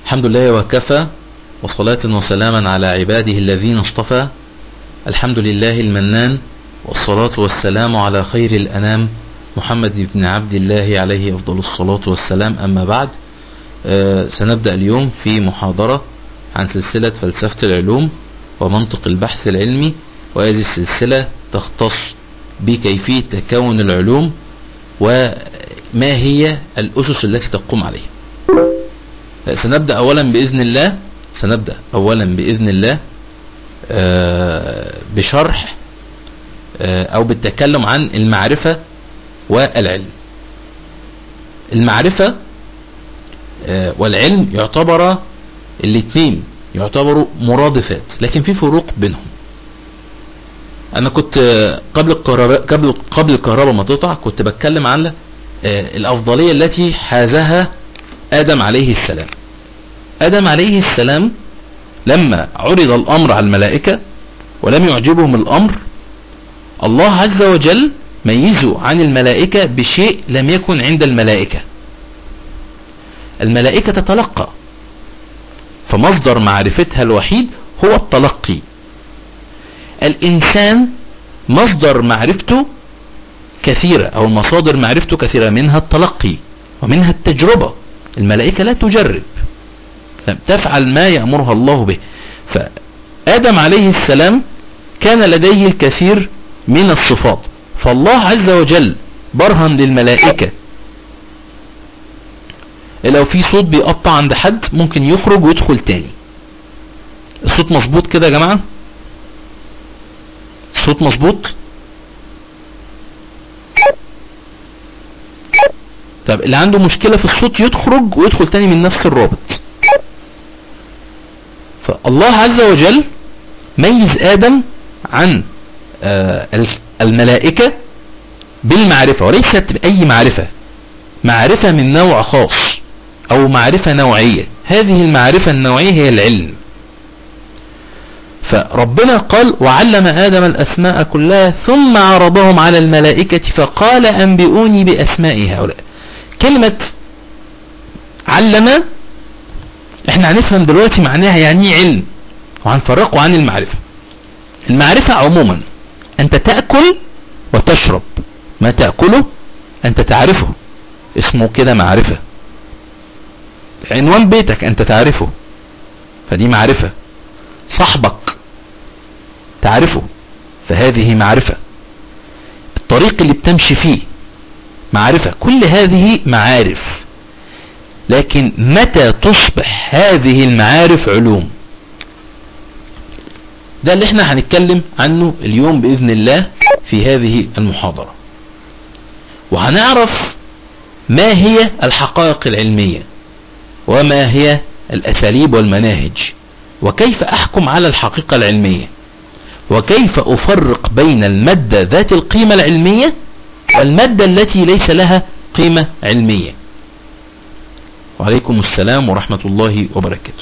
الحمد لله وكفى وصلاة وسلاما على عباده الذين اصطفى الحمد لله المنان والصلاة والسلام على خير الأنام محمد بن عبد الله عليه أفضل الصلاة والسلام أما بعد آه سنبدأ اليوم في محاضرة عن سلسلة فلسفة العلوم ومنطق البحث العلمي وهذه السلسلة تختص بكيفية تكون العلوم وما هي الأسس التي تقوم عليها سنبدأ أولا بإذن الله سنبدأ أولا بإذن الله بشرح أو بالتكلم عن المعرفة والعلم المعرفة والعلم يعتبر الاثنين يعتبروا مرادفات لكن في فروق بينهم انا كنت قبل الكهرباء قبل قبل الكهرباء ما تقطع كنت بتكلم عن الافضليه التي حازها ادم عليه السلام ادم عليه السلام لما عرض الامر على الملائكه ولم يعجبهم الامر الله عز وجل ميزوا عن الملائكه بشيء لم يكن عند الملائكه الملائكه تتلقى فمصدر معرفتها الوحيد هو التلقي الإنسان مصدر معرفته كثيرة أو مصادر معرفته كثيرة منها التلقي ومنها التجربة الملائكة لا تجرب تفعل ما يأمرها الله به فآدم عليه السلام كان لديه الكثير من الصفات فالله عز وجل برهن للملائكة لو في صوت بيقطع عند حد ممكن يخرج ويدخل تاني الصوت مظبوط كده يا جماعة الصوت مظبوط طب اللي عنده مشكلة في الصوت يخرج ويدخل تاني من نفس الرابط فالله عز وجل ميز آدم عن الملائكة بالمعرفة وليست بأي معرفة معرفة من نوع خاص او معرفة نوعية هذه المعرفة النوعية هي العلم فربنا قال وعلم آدم الأسماء كلها ثم عرضهم على الملائكة فقال أنبئوني بأسماء هؤلاء كلمة علم احنا هنفهم دلوقتي معناها يعني علم وهنفرقه عن المعرفة المعرفة عموما أنت تأكل وتشرب ما تأكله أنت تعرفه اسمه كده معرفة عنوان بيتك انت تعرفه فدي معرفة صاحبك تعرفه فهذه معرفة الطريق اللي بتمشي فيه معرفة كل هذه معارف لكن متى تصبح هذه المعارف علوم ده اللي احنا هنتكلم عنه اليوم بإذن الله في هذه المحاضرة وهنعرف ما هي الحقائق العلمية وما هي الأساليب والمناهج وكيف أحكم على الحقيقة العلمية وكيف أفرق بين المادة ذات القيمة العلمية والمادة التي ليس لها قيمة علمية وعليكم السلام ورحمة الله وبركاته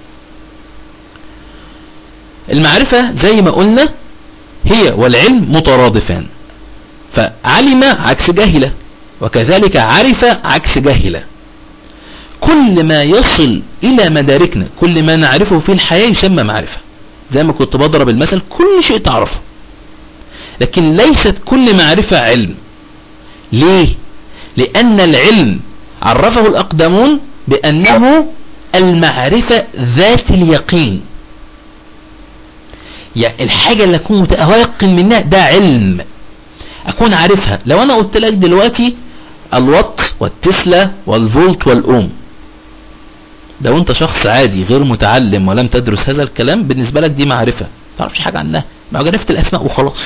المعرفة زي ما قلنا هي والعلم مترادفان فعلم عكس جهلة وكذلك عرف عكس جهلة كل ما يصل الى مداركنا كل ما نعرفه في الحياة يسمى معرفة زي ما كنت بضرب المثل كل شيء تعرفه لكن ليست كل معرفة علم ليه لان العلم عرفه الاقدمون بانه المعرفة ذات اليقين يعني الحاجة اللي اكون متأيقن منها ده علم اكون عارفها لو انا قلت لك دلوقتي الوات والتسلا والفولت والاوم لو انت شخص عادي غير متعلم ولم تدرس هذا الكلام بالنسبة لك دي معرفة ما تعرفش حاجة عنها ما عرفت الاسماء وخلاص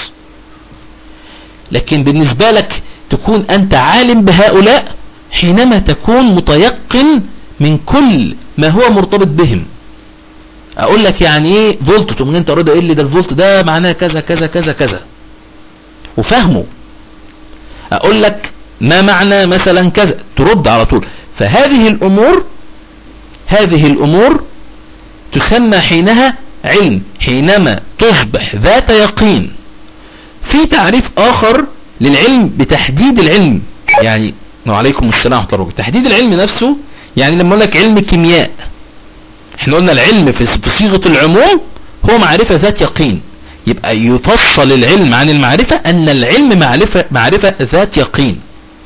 لكن بالنسبة لك تكون انت عالم بهؤلاء حينما تكون متيقن من كل ما هو مرتبط بهم اقول لك يعني ايه فولت تقوم انت رد ايه ده الفولت ده معناه كذا كذا كذا كذا وفهمه اقول لك ما معنى مثلا كذا ترد على طول فهذه الامور هذه الامور تسمى حينها علم حينما تصبح ذات يقين في تعريف اخر للعلم بتحديد العلم يعني وعليكم السلام ورحمه الله تحديد العلم نفسه يعني لما اقول لك علم كيمياء احنا قلنا العلم في صيغة العموم هو معرفة ذات يقين يبقى يفصل العلم عن المعرفة ان العلم معرفة, معرفة ذات يقين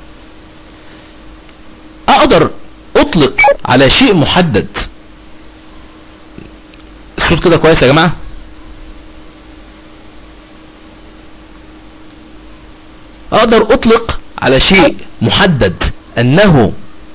اقدر اطلق على شيء محدد الصوت كده كويس يا جماعة اقدر اطلق على شيء محدد انه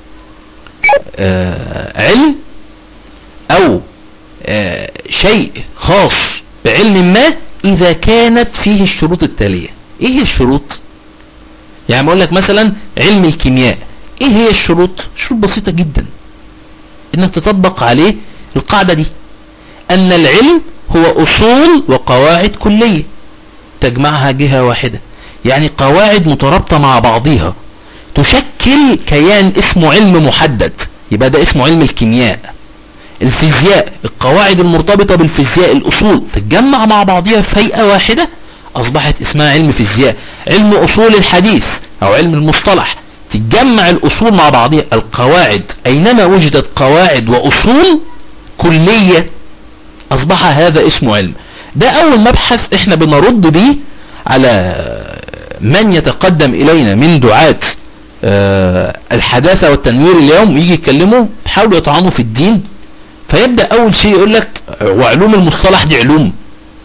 آه علم او آه شيء خاص بعلم ما اذا كانت فيه الشروط التالية ايه هي الشروط يعني بقول لك مثلا علم الكيمياء ايه هي الشروط شروط بسيطة جدا انك تطبق عليه القاعدة دي ان العلم هو اصول وقواعد كلية تجمعها جهة واحدة يعني قواعد مترابطة مع بعضها تشكل كيان اسمه علم محدد يبقى ده اسمه علم الكيمياء الفيزياء القواعد المرتبطة بالفيزياء الاصول تتجمع مع بعضها في هيئة واحدة اصبحت اسمها علم فيزياء علم اصول الحديث او علم المصطلح تتجمع الاصول مع بعضها القواعد اينما وجدت قواعد واصول كلية اصبح هذا اسمه علم ده اول مبحث احنا بنرد به على من يتقدم الينا من دعاة أه الحداثة والتنوير اليوم يجي يتكلموا يحاولوا يطعنوا في الدين فيبدأ اول شيء يقول لك وعلوم المصطلح دي علوم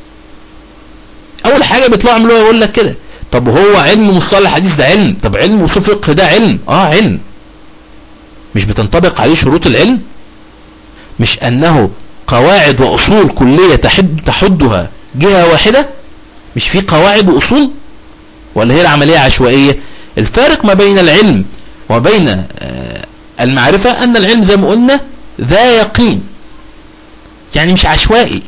اول حاجة بيطلعوا يعملوها يقول لك كده طب هو علم مصطلح الحديث ده علم طب علم اصول فقه ده علم اه علم مش بتنطبق عليه شروط العلم مش انه قواعد واصول كلية تحد تحدها جهة واحدة مش في قواعد واصول ولا هي العملية عشوائية الفارق ما بين العلم وبين المعرفة ان العلم زي ما قلنا ذا يقين يعني مش عشوائي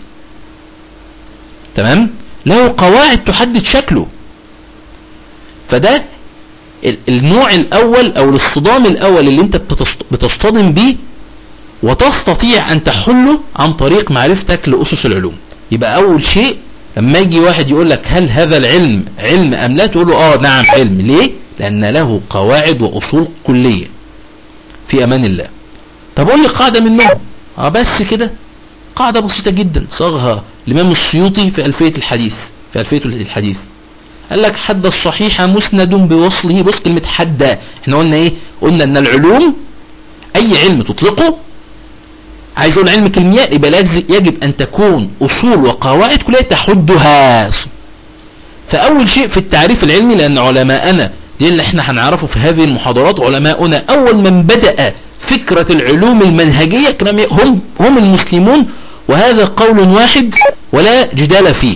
تمام له قواعد تحدد شكله فده النوع الاول او الاصطدام الاول اللي انت بتصطدم بيه وتستطيع ان تحله عن طريق معرفتك لأسس العلوم يبقى اول شيء لما يجي واحد يقول لك هل هذا العلم علم ام لا تقول له اه نعم علم ليه لان له قواعد واصول كلية في امان الله طب قول لي قاعدة منهم اه بس كده قاعدة بسيطة جدا صاغها الامام السيوطي في الفية الحديث في الفية الحديث قال لك حد الصحيح مسند بوصله بص كلمة حد احنا قلنا ايه قلنا ان العلوم اي علم تطلقه عايز اقول علم الكيمياء يبقى يجب ان تكون اصول وقواعد كلها تحدها فاول شيء في التعريف العلمي لان علماءنا دي اللي احنا هنعرفه في هذه المحاضرات علماؤنا اول من بدأ فكرة العلوم المنهجية هم, هم المسلمون وهذا قول واحد ولا جدال فيه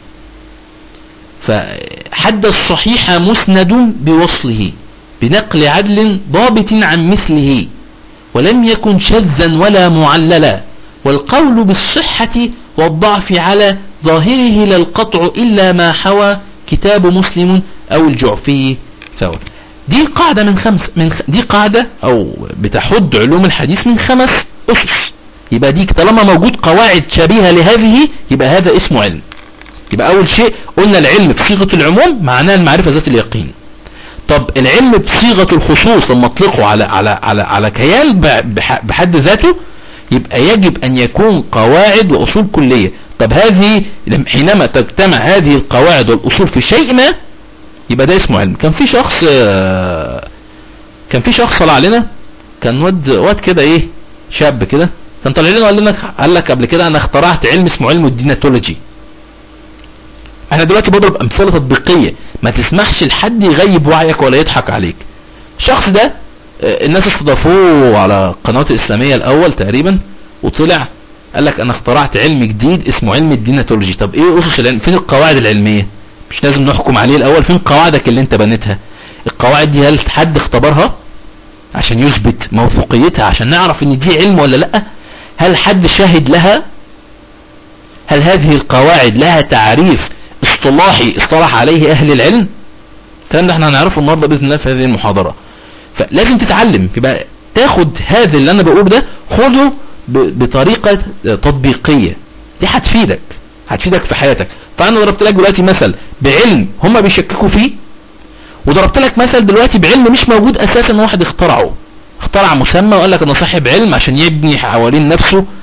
فحد الصحيح مسند بوصله بنقل عدل ضابط عن مثله ولم يكن شذا ولا معللا والقول بالصحة والضعف على ظاهره لا القطع إلا ما حوى كتاب مسلم أو الجعفي سوا دي قاعدة من خمس من خ... دي قاعدة أو بتحد علوم الحديث من خمس أسس يبقى دي طالما موجود قواعد شبيهة لهذه يبقى هذا اسمه علم يبقى أول شيء قلنا العلم بصيغة العموم معناه المعرفة ذات اليقين طب العلم بصيغة الخصوص لما اطلقه على على على على كيان بحد ذاته يبقى يجب ان يكون قواعد واصول كلية طب هذه حينما تجتمع هذه القواعد والاصول في شيء ما يبقى ده اسمه علم كان في شخص كان في شخص طلع علينا كان واد واد كده ايه شاب كده كان طلع لنا وقال لنا قال لك قبل كده انا اخترعت علم اسمه علم الديناتولوجي انا دلوقتي بضرب امثله تطبيقيه ما تسمحش لحد يغيب وعيك ولا يضحك عليك الشخص ده الناس استضافوه على قناة الاسلامية الاول تقريبا وطلع قال لك انا اخترعت علم جديد اسمه علم الديناتولوجي طب ايه اسس العلم فين القواعد العلمية مش لازم نحكم عليه الاول فين قواعدك اللي انت بنيتها القواعد دي هل حد اختبرها عشان يثبت موثوقيتها عشان نعرف ان دي علم ولا لا هل حد شاهد لها هل هذه القواعد لها تعريف اصطلاحي اصطلح عليه اهل العلم الكلام ده احنا هنعرفه النهارده باذن الله في هذه المحاضره فلازم تتعلم يبقى تاخد هذا اللي انا بقوله ده خده بطريقه تطبيقيه دي هتفيدك هتفيدك في حياتك فانا ضربت لك دلوقتي مثل بعلم هم بيشككوا فيه وضربت لك مثل دلوقتي بعلم مش موجود اساسا واحد اخترعه اخترع مسمى وقال لك انا صاحب علم عشان يبني حوالين نفسه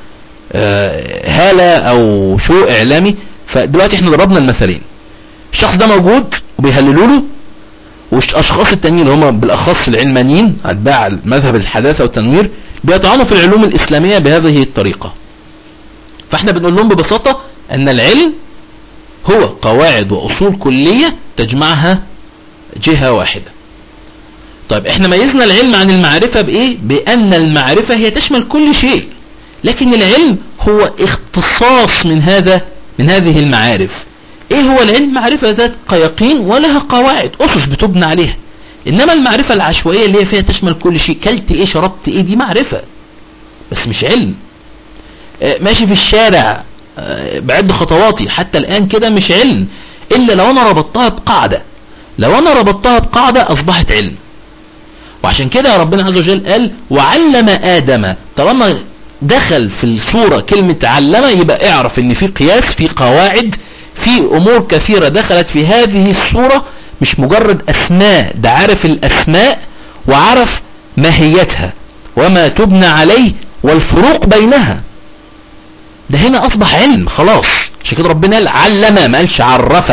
آه، هالة او شو اعلامي فدلوقتي احنا ضربنا المثلين الشخص ده موجود وبيهللوا له والاشخاص التانيين اللي هم بالاخص العلمانيين اتباع مذهب الحداثة والتنوير بيطعنوا في العلوم الاسلامية بهذه الطريقة فاحنا بنقول لهم ببساطة ان العلم هو قواعد واصول كلية تجمعها جهة واحدة طيب احنا ميزنا العلم عن المعرفة بايه بان المعرفة هي تشمل كل شيء لكن العلم هو اختصاص من هذا من هذه المعارف ايه هو العلم معرفة ذات يقين ولها قواعد اسس بتبنى عليها انما المعرفة العشوائية اللي هي فيها تشمل كل شيء كلت ايه شربت ايه دي معرفة بس مش علم اه ماشي في الشارع اه بعد خطواتي حتى الان كده مش علم الا لو انا ربطتها بقاعدة لو انا ربطتها بقاعدة اصبحت علم وعشان كده ربنا عز وجل قال وعلم ادم طالما دخل في الصورة كلمة علم يبقى اعرف ان في قياس في قواعد في امور كثيرة دخلت في هذه الصورة مش مجرد اسماء ده عارف الاسماء وعرف ماهيتها وما تبنى عليه والفروق بينها ده هنا اصبح علم خلاص عشان كده ربنا قال علم ما قالش عرف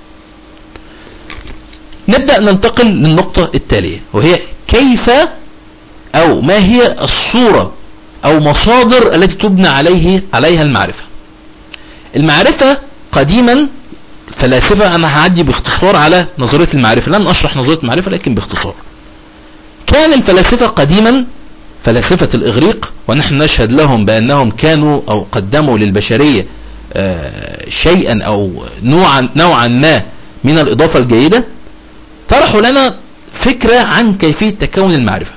نبدأ ننتقل للنقطة التالية وهي كيف او ما هي الصورة او مصادر التي تبنى عليه عليها المعرفة المعرفة قديما فلاسفة انا هعدي باختصار على نظرية المعرفة لن اشرح نظرية المعرفة لكن باختصار كان الفلاسفة قديما فلاسفة الاغريق ونحن نشهد لهم بانهم كانوا او قدموا للبشرية شيئا او نوعا, نوعا ما من الاضافة الجيدة طرحوا لنا فكرة عن كيفية تكون المعرفة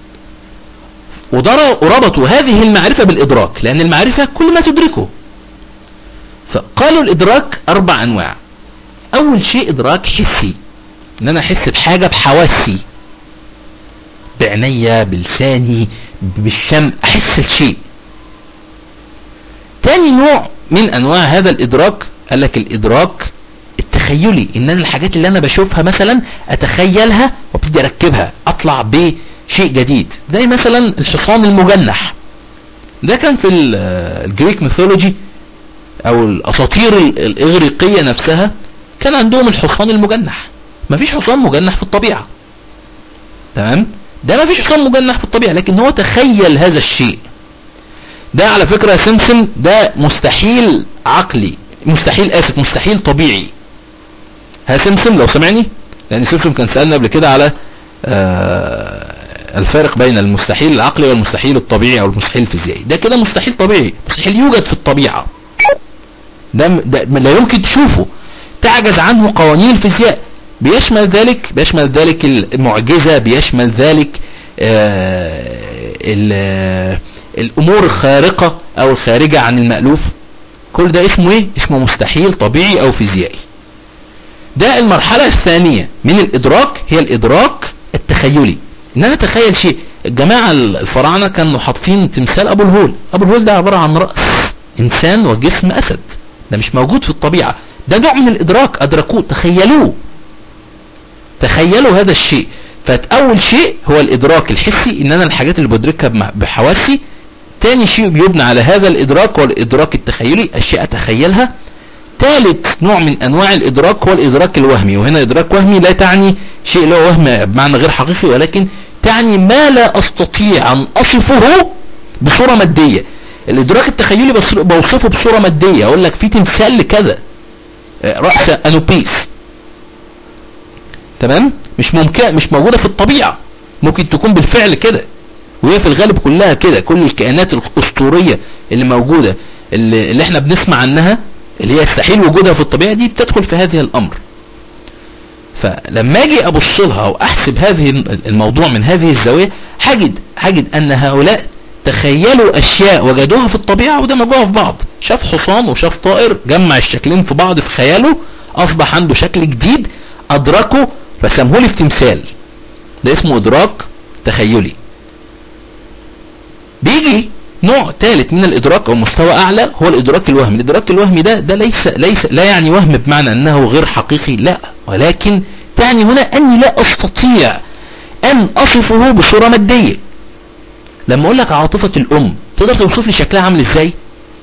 وربطوا هذه المعرفة بالإدراك لأن المعرفة كل ما تدركه فقالوا الإدراك أربع أنواع أول شيء إدراك حسي إن أنا أحس بحاجة بحواسي بعناية بلساني بالشم أحس الشيء تاني نوع من أنواع هذا الإدراك قال لك الإدراك التخيلي ان انا الحاجات اللي انا بشوفها مثلا اتخيلها وابتدي اركبها اطلع بشيء جديد زي مثلا الحصان المجنح ده كان في الجريك ميثولوجي او الاساطير الاغريقية نفسها كان عندهم الحصان المجنح مفيش حصان مجنح في الطبيعة تمام ده مفيش حصان مجنح في الطبيعة لكن هو تخيل هذا الشيء ده على فكرة سمسم ده مستحيل عقلي مستحيل اسف مستحيل طبيعي ها سمسم لو سمعني لان سمسم كان سألنا قبل كده على الفارق بين المستحيل العقلي والمستحيل الطبيعي او المستحيل الفيزيائي ده كده مستحيل طبيعي مستحيل يوجد في الطبيعة ده, ده لا يمكن تشوفه تعجز عنه قوانين الفيزياء بيشمل ذلك بيشمل ذلك المعجزة بيشمل ذلك الامور الخارقة او الخارجة عن المألوف كل ده اسمه ايه اسمه مستحيل طبيعي او فيزيائي ده المرحلة الثانية من الادراك هي الادراك التخيلي ان انا اتخيل شيء الجماعة الفراعنة كانوا حاطين تمثال ابو الهول ابو الهول ده عبارة عن رأس انسان وجسم اسد ده مش موجود في الطبيعة ده نوع من الادراك ادركوه تخيلوه تخيلوا هذا الشيء فاول شيء هو الادراك الحسي ان انا الحاجات اللي بدركها بحواسي تاني شيء بيبنى على هذا الادراك هو الادراك التخيلي اشياء اتخيلها ثالث نوع من انواع الادراك هو الادراك الوهمي وهنا ادراك وهمي لا تعني شيء له وهم بمعنى غير حقيقي ولكن تعني ما لا استطيع ان اصفه بصورة مادية الادراك التخيلي بوصفه بصورة مادية اقول لك في تمثال لكذا رأس انوبيس تمام مش ممكن مش موجودة في الطبيعة ممكن تكون بالفعل كده وهي في الغالب كلها كده كل الكائنات الاسطورية اللي موجودة اللي, اللي احنا بنسمع عنها اللي هي يستحيل وجودها في الطبيعة دي بتدخل في هذه الامر فلما اجي ابص لها واحسب هذه الموضوع من هذه الزاوية هجد هجد ان هؤلاء تخيلوا اشياء وجدوها في الطبيعة ودمجوها في بعض شاف حصان وشاف طائر جمع الشكلين في بعض في خياله اصبح عنده شكل جديد ادركه رسمه لي في تمثال ده اسمه ادراك تخيلي بيجي نوع ثالث من الادراك او مستوى اعلى هو الادراك الوهمي الادراك الوهمي ده ده ليس ليس لا يعني وهم بمعنى انه غير حقيقي لا ولكن تعني هنا اني لا استطيع ان اصفه بصورة مادية لما اقول لك عاطفة الام تقدر توصف لي شكلها عامل ازاي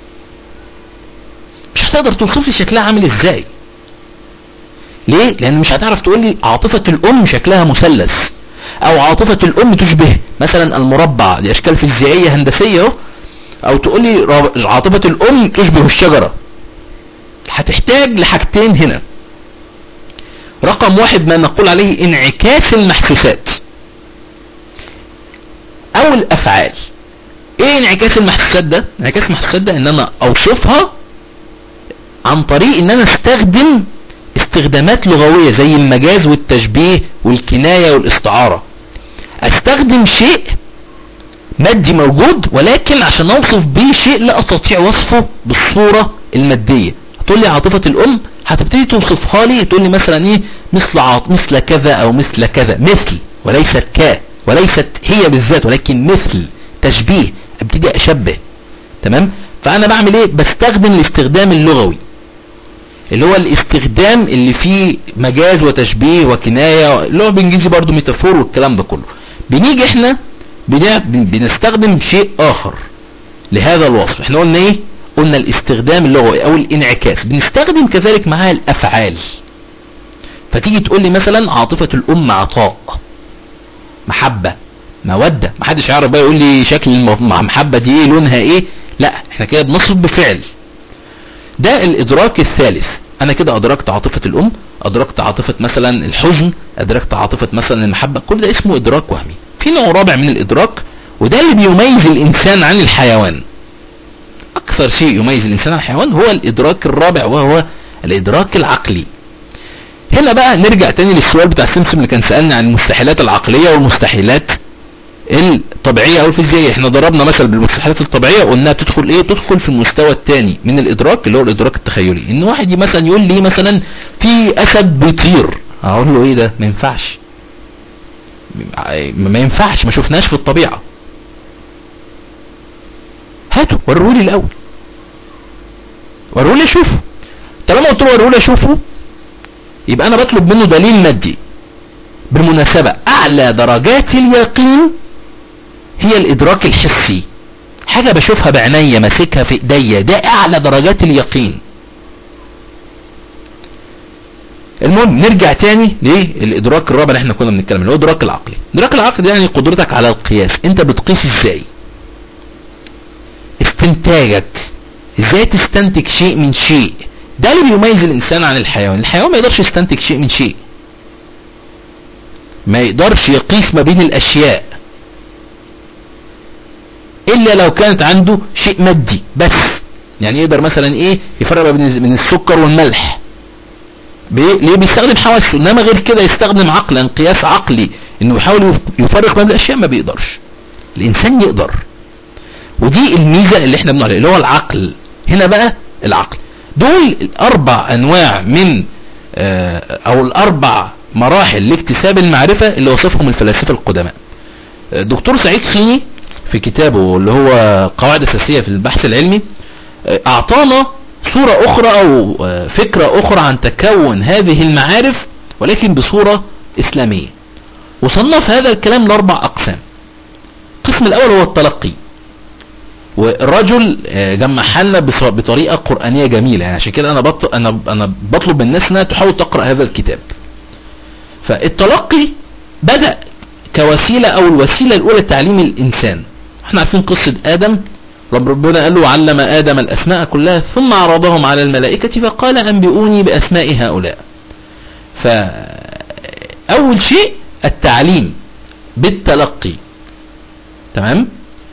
تقدر توصف لي شكلها عامل ازاي ليه لان مش هتعرف تقول لي عاطفة الام شكلها مثلث او عاطفة الام تشبه مثلا المربع دي اشكال فيزيائية هندسية اهو او تقول لي را- عاطفة الام تشبه الشجرة هتحتاج لحاجتين هنا رقم واحد ما نقول عليه انعكاس المحسوسات او الافعال ايه انعكاس المحسوسات ده انعكاس المحسوسات ده ان انا اوصفها عن طريق ان انا استخدم استخدامات لغوية زي المجاز والتشبيه والكناية والاستعارة استخدم شيء مادي موجود ولكن عشان اوصف بيه شيء لا استطيع وصفه بالصورة المادية تقول لي عاطفة الام هتبتدي توصفها لي تقول لي مثلا ايه مثل عاط مثل كذا او مثل كذا مثل وليست ك وليست هي بالذات ولكن مثل تشبيه ابتدي اشبه تمام فانا بعمل ايه بستخدم الاستخدام اللغوي اللي هو الاستخدام اللي فيه مجاز وتشبيه وكناية اللي هو بالانجليزي برضو ميتافور والكلام ده كله بنيجي احنا بنع- بن- بنستخدم شيء اخر لهذا الوصف احنا قلنا ايه قلنا الاستخدام اللغوي او الانعكاس بنستخدم كذلك معاها الافعال فتيجي تقول لي مثلا عاطفة الام عطاء محبة مودة محدش يعرف بقى يقول لي شكل الم- مع محبة دي ايه لونها ايه لا احنا كده بنصف بفعل ده الادراك الثالث انا كده ادركت عاطفة الام ادركت عاطفة مثلا الحزن ادركت عاطفة مثلا المحبة كل ده اسمه ادراك وهمي في نوع رابع من الادراك وده اللي بيميز الانسان عن الحيوان اكثر شيء يميز الانسان عن الحيوان هو الادراك الرابع وهو الادراك العقلي هنا بقى نرجع تاني للسؤال بتاع سيمسون اللي كان سألنا عن المستحيلات العقلية والمستحيلات الطبيعية او الفيزيائية احنا ضربنا مثل بالمستحيلات الطبيعية وقلنا بتدخل ايه تدخل في المستوى الثاني من الادراك اللي هو الادراك التخيلي ان واحد مثلا يقول لي مثلا في اسد بيطير اقول له ايه ده ما ينفعش ما ينفعش ما شفناش في الطبيعة هاتوا ورولي الاول ورولي اشوفه طالما قلت له ورولي اشوفه يبقى انا بطلب منه دليل مادي بالمناسبة اعلى درجات اليقين هي الادراك الحسي حاجة بشوفها بعينيا ماسكها في ايديا ده اعلى درجات اليقين المهم نرجع تاني للادراك الرابع اللي احنا كنا بنتكلم اللي هو الادراك العقلي الادراك العقلي ده يعني قدرتك على القياس انت بتقيس ازاي استنتاجك ازاي تستنتج شيء من شيء ده اللي بيميز الانسان عن الحيوان الحيوان ما يقدرش يستنتج شيء من شيء ما يقدرش يقيس ما بين الاشياء الا لو كانت عنده شيء مادي بس يعني يقدر مثلا ايه يفرق بين بين السكر والملح بي- ليه بيستخدم حواسه انما غير كده يستخدم عقلا قياس عقلي انه يحاول يف- يفرق بين الاشياء ما بيقدرش الانسان يقدر ودي الميزة اللي احنا بنقول عليها اللي هو العقل هنا بقى العقل دول الاربع انواع من آه، او الاربع مراحل لاكتساب المعرفة اللي وصفهم الفلاسفة القدماء آه، دكتور سعيد خيني في كتابه اللي هو قواعد اساسية في البحث العلمي آه، اعطانا صورة اخرى او آه، فكرة اخرى عن تكون هذه المعارف ولكن بصورة اسلامية وصنف هذا الكلام لاربع اقسام القسم الاول هو التلقي والرجل آه، جمعها لنا بص- بطريقه قرانيه جميله يعني عشان كده انا بطلب انا انا بطلب من الناس انها تحاول تقرا هذا الكتاب فالتلقي بدا كوسيله او الوسيله الاولى لتعليم الانسان احنا عارفين قصه ادم رب ربنا قال له علم ادم الاسماء كلها ثم عرضهم على الملائكه فقال انبئوني باسماء هؤلاء فاول شيء التعليم بالتلقي تمام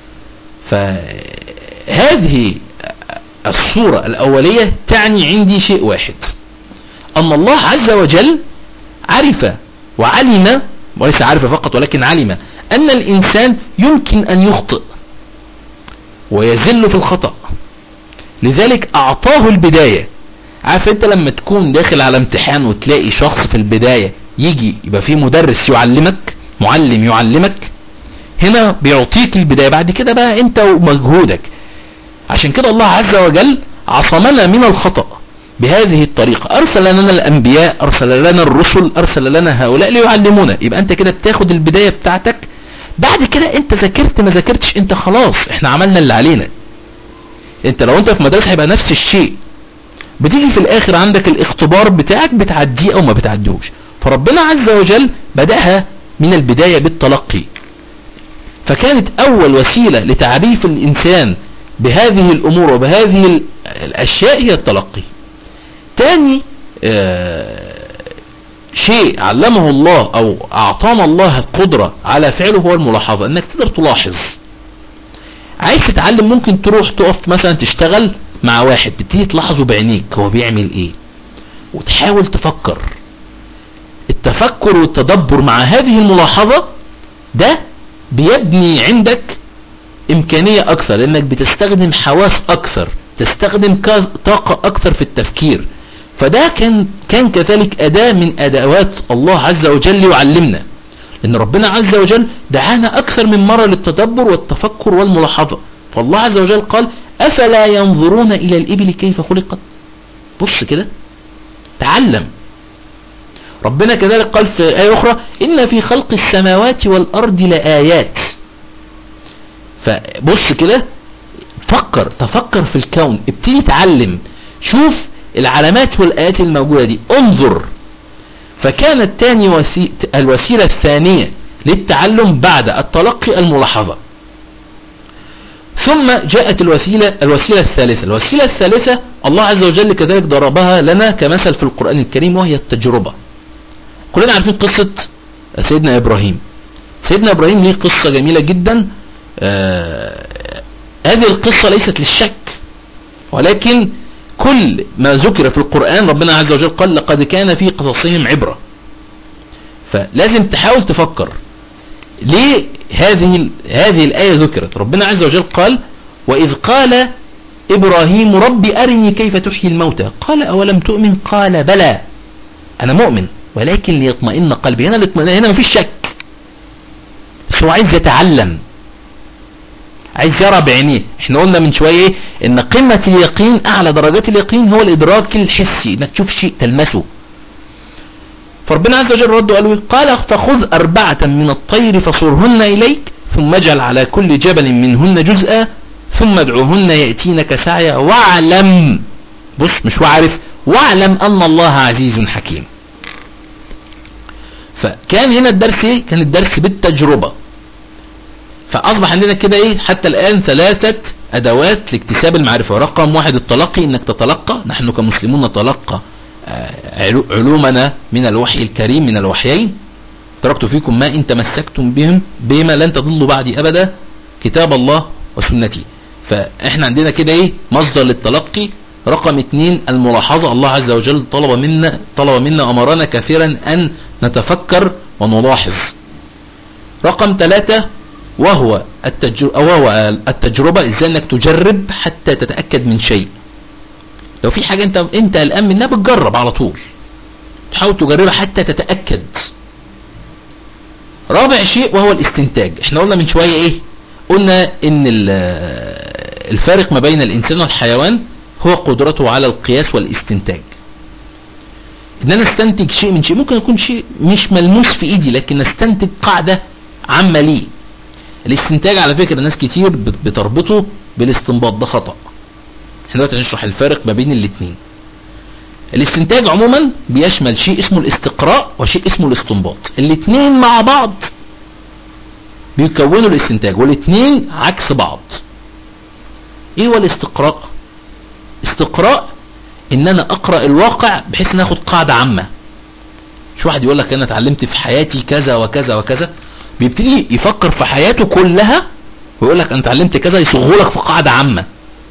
فهذه الصورة الأولية تعني عندي شيء واحد أن الله عز وجل عرف وعلم وليس عرف فقط ولكن علم أن الإنسان يمكن أن يخطئ ويزل في الخطأ لذلك أعطاه البداية عارف انت لما تكون داخل على امتحان وتلاقي شخص في البداية يجي يبقى فيه مدرس يعلمك معلم يعلمك هنا بيعطيك البداية بعد كده بقى انت ومجهودك عشان كده الله عز وجل عصمنا من الخطأ بهذه الطريقة ارسل لنا الانبياء ارسل لنا الرسل ارسل لنا هؤلاء ليعلمونا يبقى انت كده بتاخد البداية بتاعتك بعد كده انت ذاكرت ما ذاكرتش انت خلاص احنا عملنا اللي علينا انت لو انت في مدرسة هيبقى نفس الشيء بتيجي في الاخر عندك الاختبار بتاعك بتعديه او ما بتعديهوش فربنا عز وجل بدأها من البداية بالتلقي فكانت اول وسيلة لتعريف الانسان بهذه الامور وبهذه الاشياء هي التلقي تاني آه شيء علمه الله او اعطانا الله القدرة على فعله هو الملاحظة انك تقدر تلاحظ عايز تتعلم ممكن تروح تقف مثلا تشتغل مع واحد تبتدي تلاحظه بعينيك هو بيعمل ايه وتحاول تفكر التفكر والتدبر مع هذه الملاحظة ده بيبني عندك امكانية اكثر لانك بتستخدم حواس اكثر تستخدم طاقة اكثر في التفكير فده كان كان كذلك اداة من ادوات الله عز وجل يعلمنا لان ربنا عز وجل دعانا اكثر من مرة للتدبر والتفكر والملاحظة فالله عز وجل قال افلا ينظرون الى الابل كيف خلقت بص كده تعلم ربنا كذلك قال في آية أخرى إن في خلق السماوات والأرض لآيات فبص كده فكر تفكر في الكون ابتدي تعلم شوف العلامات والآيات الموجودة دي انظر فكانت تاني وسي... الوسيلة الثانية للتعلم بعد التلقي الملاحظة ثم جاءت الوسيلة الوسيلة الثالثة الوسيلة الثالثة الله عز وجل كذلك ضربها لنا كمثل في القرآن الكريم وهي التجربة كلنا عارفين قصة سيدنا إبراهيم سيدنا إبراهيم ليه قصة جميلة جدا آه هذه القصة ليست للشك ولكن كل ما ذكر في القرآن ربنا عز وجل قال لقد كان في قصصهم عبرة فلازم تحاول تفكر ليه هذه هذه الآية ذكرت ربنا عز وجل قال وإذ قال إبراهيم رب أرني كيف تحيي الموتى قال أولم تؤمن قال بلى أنا مؤمن ولكن ليطمئن قلبي هنا الاطمئنان هنا مفيش شك بس هو عايز يتعلم عايز يرى بعينيه احنا قلنا من شوية ايه ان قمة اليقين اعلى درجات اليقين هو الادراك الحسي انك تشوف شيء تلمسه فربنا عز وجل رد قال قال فخذ اربعة من الطير فصرهن اليك ثم اجعل على كل جبل منهن جزءا ثم ادعوهن يأتينك سعيا واعلم بص مش وعرف واعلم ان الله عزيز حكيم فكان هنا الدرس ايه كان الدرس بالتجربة فاصبح عندنا كده ايه حتى الان ثلاثة ادوات لاكتساب المعرفة رقم واحد التلقي انك تتلقى نحن كمسلمون نتلقى علومنا من الوحي الكريم من الوحيين تركت فيكم ما ان تمسكتم بهم بما لن تضلوا بعدي ابدا كتاب الله وسنتي فاحنا عندنا كده ايه مصدر للتلقي رقم اثنين الملاحظة الله عز وجل طلب منا طلب منا امرنا كثيرا ان نتفكر ونلاحظ رقم ثلاثة وهو التجربة, وهو التجربة ازاي انك تجرب حتى تتأكد من شيء لو في حاجة انت انت الان منها بتجرب على طول تحاول تجربها حتى تتأكد رابع شيء وهو الاستنتاج احنا قلنا من شوية ايه قلنا ان الفارق ما بين الانسان والحيوان هو قدرته على القياس والاستنتاج ان انا استنتج شيء من شيء ممكن يكون شيء مش ملموس في ايدي لكن استنتج قاعدة عامة ليه الاستنتاج على فكرة ناس كتير بتربطه بالاستنباط ده خطأ احنا دلوقتي هنشرح الفارق ما بين الاثنين الاستنتاج عموما بيشمل شيء اسمه الاستقراء وشيء اسمه الاستنباط الاثنين مع بعض بيكونوا الاستنتاج والاثنين عكس بعض ايه هو الاستقراء استقراء ان انا اقرأ الواقع بحيث ان اخد قاعدة عامة مش واحد يقول لك انا اتعلمت في حياتي كذا وكذا وكذا بيبتدي يفكر في حياته كلها ويقول لك انا اتعلمت كذا يصغه لك في قاعدة عامة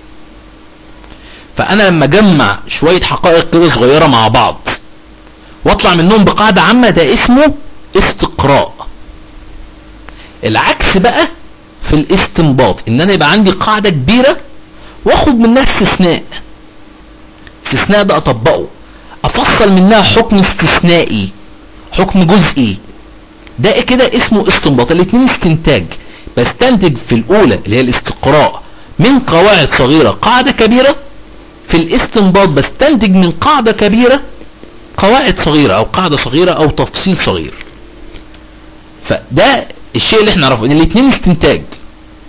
فانا لما اجمع شوية حقائق كده صغيرة مع بعض واطلع منهم بقاعدة عامة ده اسمه استقراء العكس بقى في الاستنباط ان انا يبقى عندي قاعدة كبيرة واخد منها استثناء استثناء ده اطبقه افصل منها حكم استثنائي حكم جزئي ده كده اسمه استنباط الاثنين استنتاج بستنتج في الاولى اللي هي الاستقراء من قواعد صغيرة قاعدة كبيرة في الاستنباط بستنتج من قاعدة كبيرة قواعد صغيرة او قاعدة صغيرة او تفصيل صغير فده الشيء اللي احنا نعرفه ان الاثنين استنتاج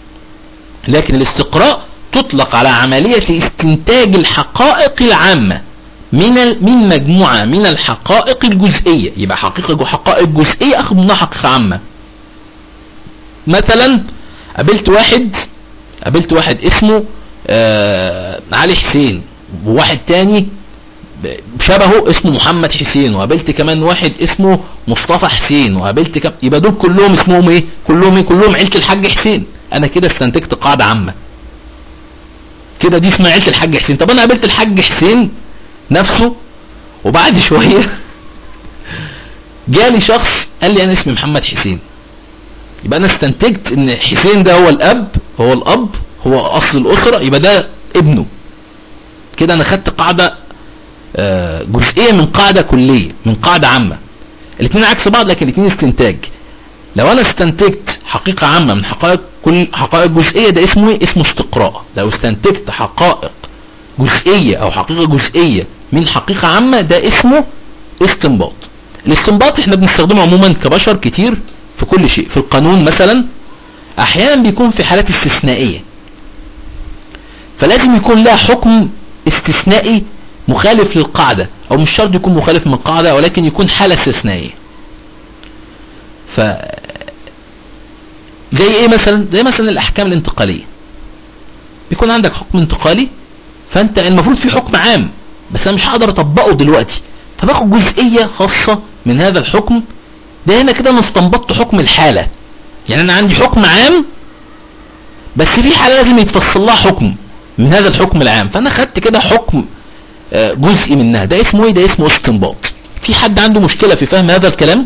لكن الاستقراء تطلق على عملية استنتاج الحقائق العامة من من مجموعة من الحقائق الجزئية يبقى حقيقة حقائق جزئية اخذ منها حقيقة عامة مثلا قابلت واحد قابلت واحد اسمه آه علي حسين وواحد تاني شبهه اسمه محمد حسين وقابلت كمان واحد اسمه مصطفى حسين وقابلت كم... يبقى دول كلهم اسمهم ايه كلهم ايه كلهم عيله الحاج حسين انا كده استنتجت قاعده عامه كده دي اسمها عيله الحاج حسين طب انا قابلت الحاج حسين نفسه وبعد شويه جالي شخص قال لي انا اسمي محمد حسين يبقى انا استنتجت ان حسين ده هو الاب هو الاب هو اصل الاسره يبقى ده ابنه كده انا خدت قاعده جزئية من قاعدة كلية من قاعدة عامة الاثنين عكس بعض لكن الاثنين استنتاج لو انا استنتجت حقيقة عامة من حقائق كل حقائق جزئية ده اسمه ايه اسمه استقراء لو استنتجت حقائق جزئية او حقيقة جزئية من حقيقة عامة ده اسمه استنباط الاستنباط احنا بنستخدمه عموما كبشر كتير في كل شيء في القانون مثلا احيانا بيكون في حالات استثنائية فلازم يكون لها حكم استثنائي مخالف للقاعدة او مش شرط يكون مخالف من القاعدة ولكن يكون حالة استثنائية ف زي ايه مثلا زي مثلا الاحكام الانتقالية بيكون عندك حكم انتقالي فانت المفروض في حكم عام بس انا مش هقدر اطبقه دلوقتي فباخد جزئية خاصة من هذا الحكم ده هنا كده انا استنبطت حكم الحالة يعني انا عندي حكم عام بس في حالة لازم يتفصل لها حكم من هذا الحكم العام فانا خدت كده حكم جزء منها ده اسمه ايه ده اسمه استنباط في حد عنده مشكلة في فهم هذا الكلام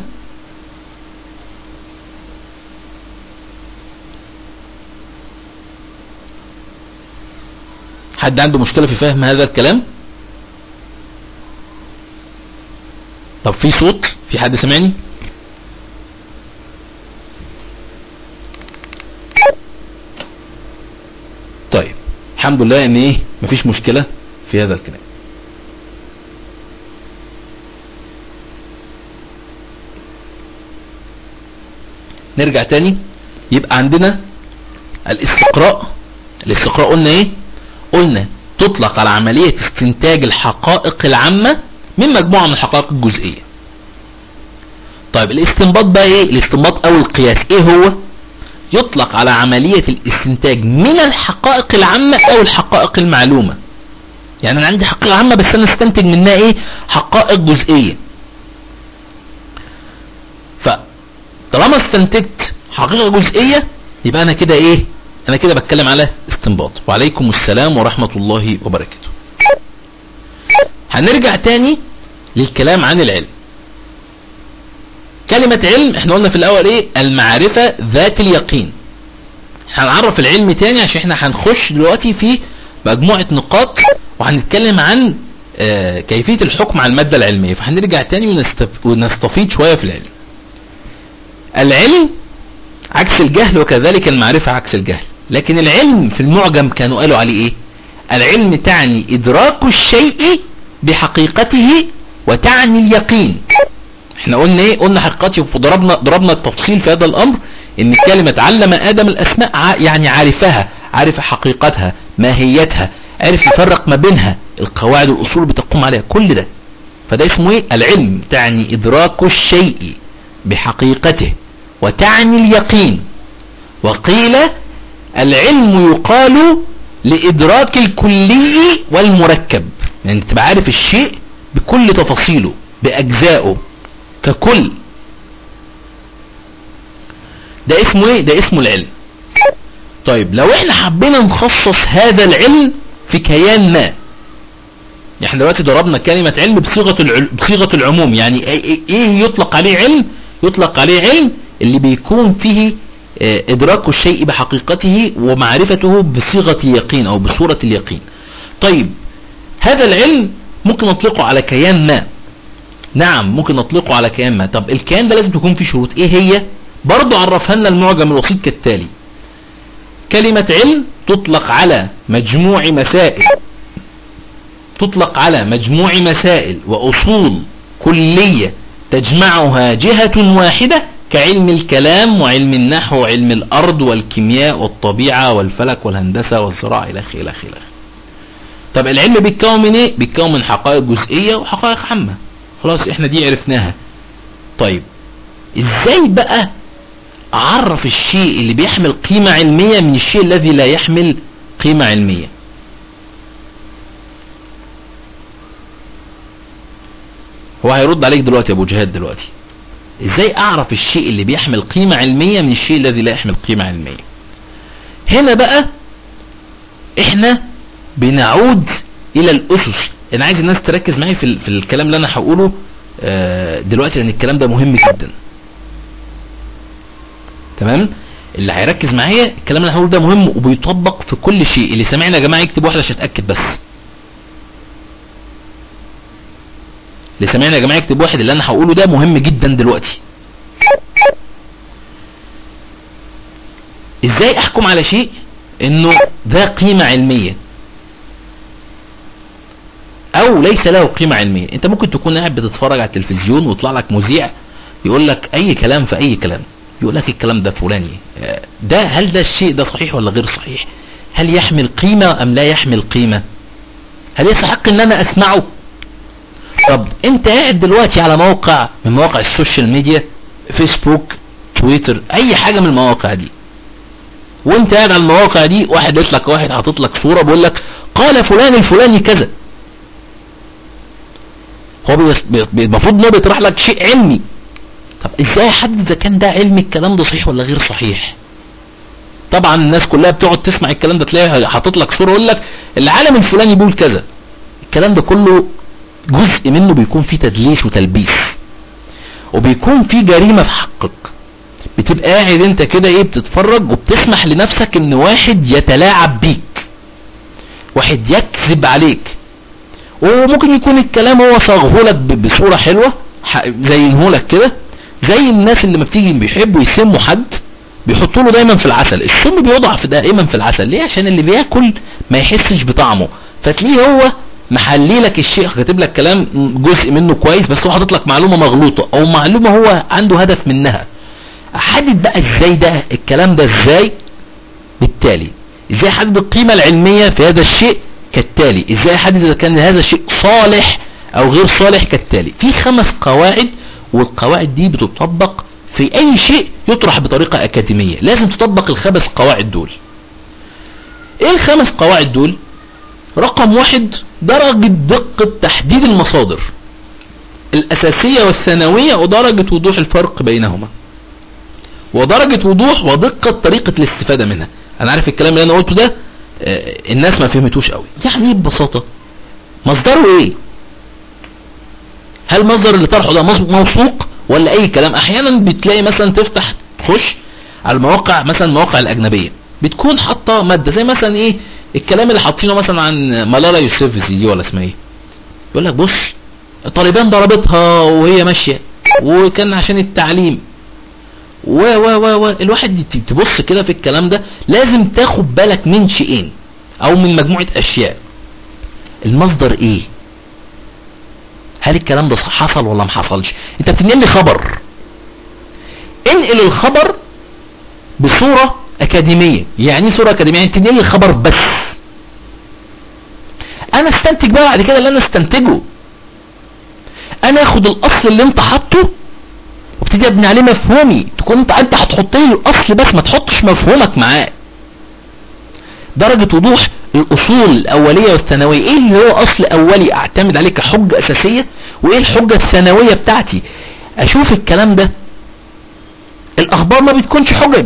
حد عنده مشكلة في فهم هذا الكلام طب في صوت في حد سمعني طيب الحمد لله ان ايه مفيش مشكلة في هذا الكلام نرجع تاني يبقى عندنا الاستقراء الاستقراء قلنا ايه قلنا تطلق على عملية استنتاج الحقائق العامة من مجموعة من الحقائق الجزئية طيب الاستنباط بقى ايه الاستنباط او القياس ايه هو يطلق على عملية الاستنتاج من الحقائق العامة او الحقائق المعلومة يعني انا عندي حقيقة عامة بس انا استنتج منها ايه حقائق جزئية فطالما استنتجت حقيقة جزئية يبقى انا كده ايه انا كده بتكلم على استنباط وعليكم السلام ورحمة الله وبركاته هنرجع تاني للكلام عن العلم كلمة علم احنا قلنا في الاول ايه المعرفة ذات اليقين هنعرف العلم تاني عشان احنا هنخش دلوقتي في مجموعة نقاط وهنتكلم عن اه كيفية الحكم على المادة العلمية فهنرجع تاني ونستف... ونستفيد شوية في العلم العلم عكس الجهل وكذلك المعرفة عكس الجهل لكن العلم في المعجم كانوا قالوا عليه ايه العلم تعني ادراك الشيء بحقيقته وتعني اليقين احنا قلنا ايه قلنا حقيقته وضربنا ضربنا التفصيل في هذا الامر ان كلمة علم ادم الاسماء يعني عارفها عارف حقيقتها ماهيتها عرف يفرق ما بينها القواعد والاصول بتقوم عليها كل ده فده اسمه ايه العلم تعني ادراك الشيء بحقيقته وتعني اليقين وقيل العلم يقال لإدراك الكلي والمركب يعني تبقى عارف الشيء بكل تفاصيله بأجزائه ككل ده اسمه ايه ده اسمه العلم طيب لو احنا حبينا نخصص هذا العلم في كيان ما احنا دلوقتي ضربنا كلمة علم بصيغة العل... بصيغة العموم يعني ايه يطلق عليه علم يطلق عليه علم اللي بيكون فيه ادراك الشيء بحقيقته ومعرفته بصيغة اليقين او بصورة اليقين طيب هذا العلم ممكن نطلقه على كيان ما نعم ممكن نطلقه على كيان ما طب الكيان ده لازم تكون فيه شروط ايه هي برضو عرفها لنا المعجم الوسيط كالتالي كلمة علم تطلق على مجموع مسائل تطلق على مجموع مسائل وأصول كلية تجمعها جهة واحدة كعلم الكلام وعلم النحو وعلم الأرض والكيمياء والطبيعة والفلك والهندسة والزراعة إلى آخره إلى آخره طب العلم بيتكون من ايه بيتكون من حقائق جزئية وحقائق عامة خلاص احنا دي عرفناها طيب ازاي بقى اعرف الشيء اللي بيحمل قيمة علمية من الشيء الذي لا يحمل قيمة علمية هو هيرد عليك دلوقتي يا ابو جهاد دلوقتي ازاي اعرف الشيء اللي بيحمل قيمة علمية من الشيء الذي لا يحمل قيمة علمية هنا بقى احنا بنعود الى الاسس انا عايز الناس تركز معايا في, في الكلام اللي انا هقوله آه، دلوقتي لان الكلام ده مهم جدا تمام اللي هيركز معايا الكلام اللي هقوله ده مهم وبيطبق في كل شيء اللي سامعنا يا جماعه يكتب واحده عشان اتاكد بس اللي سامعنا يا جماعه يكتب واحد اللي انا هقوله ده مهم جدا دلوقتي ازاي احكم على شيء انه ذا قيمة علمية او ليس له قيمة علمية انت ممكن تكون قاعد بتتفرج على التلفزيون ويطلع لك مذيع يقول لك اي كلام في اي كلام يقول لك الكلام ده فلاني ده هل ده الشيء ده صحيح ولا غير صحيح هل يحمل قيمة ام لا يحمل قيمة هل يستحق ان انا اسمعه طب انت قاعد دلوقتي على موقع من مواقع السوشيال ميديا فيسبوك تويتر اي حاجة من المواقع دي وانت قاعد على المواقع دي واحد قلت لك واحد حاطط لك صورة بيقول لك قال فلان الفلاني كذا هو المفروض انه بيطرح لك شيء علمي طب ازاي احدد اذا كان ده علمي الكلام ده صحيح ولا غير صحيح طبعا الناس كلها بتقعد تسمع الكلام ده تلاقيها حاطط لك صورة يقول لك العالم الفلاني بيقول كذا الكلام ده كله جزء منه بيكون فيه تدليس وتلبيس وبيكون فيه جريمة في حقك بتبقى قاعد انت كده ايه بتتفرج وبتسمح لنفسك ان واحد يتلاعب بيك واحد يكذب عليك وممكن يكون الكلام هو صاغهولك بصورة حلوة زينهولك كده زي الناس اللي ما بتيجي بيحبوا يسموا حد بيحطوا له دايما في العسل السم بيوضع في دائما في العسل ليه عشان اللي بياكل ما يحسش بطعمه فتلاقيه هو محلي لك الشيء كاتب لك كلام جزء منه كويس بس هو حاطط لك معلومة مغلوطة او معلومة هو عنده هدف منها احدد بقى ازاي ده الكلام ده ازاي بالتالي ازاي احدد القيمة العلمية في هذا الشيء كالتالي ازاي احدد اذا كان هذا الشيء صالح او غير صالح كالتالي في خمس قواعد والقواعد دي بتطبق في اي شيء يطرح بطريقة اكاديمية لازم تطبق الخمس قواعد دول ايه الخمس قواعد دول رقم واحد درجة دقة تحديد المصادر الاساسية والثانوية ودرجة وضوح الفرق بينهما ودرجة وضوح ودقة طريقة الاستفادة منها انا عارف الكلام اللي انا قلته ده الناس ما فهمتوش قوي يعني ايه ببساطة مصدره ايه هل المصدر اللي طرحه ده موثوق ولا اي كلام احيانا بتلاقي مثلا تفتح تخش على المواقع مثلا المواقع الاجنبية بتكون حاطه مادة زي مثلا ايه الكلام اللي حاطينه مثلا عن ملالا يوسفزي دي ولا اسمها ايه يقول لك بص طالبان ضربتها وهي ماشية وكان عشان التعليم و و و و الواحد تبص كده في الكلام ده لازم تاخد بالك من شيئين او من مجموعة اشياء المصدر ايه هل الكلام ده حصل ولا ما حصلش انت بتنقل لي خبر انقل الخبر بصورة اكاديمية يعني صورة اكاديمية يعني تنقل لي الخبر بس انا استنتج بقى بعد كده اللي انا استنتجه انا اخد الاصل اللي انت حاطه وابتدي ابني عليه مفهومي تكون انت انت هتحط لي الاصل بس ما تحطش مفهومك معاه درجة وضوح الاصول الاولية والثانوية ايه اللي هو اصل اولي اعتمد عليه كحجة اساسية وايه الحجة الثانوية بتاعتي اشوف الكلام ده الاخبار ما بتكونش حجج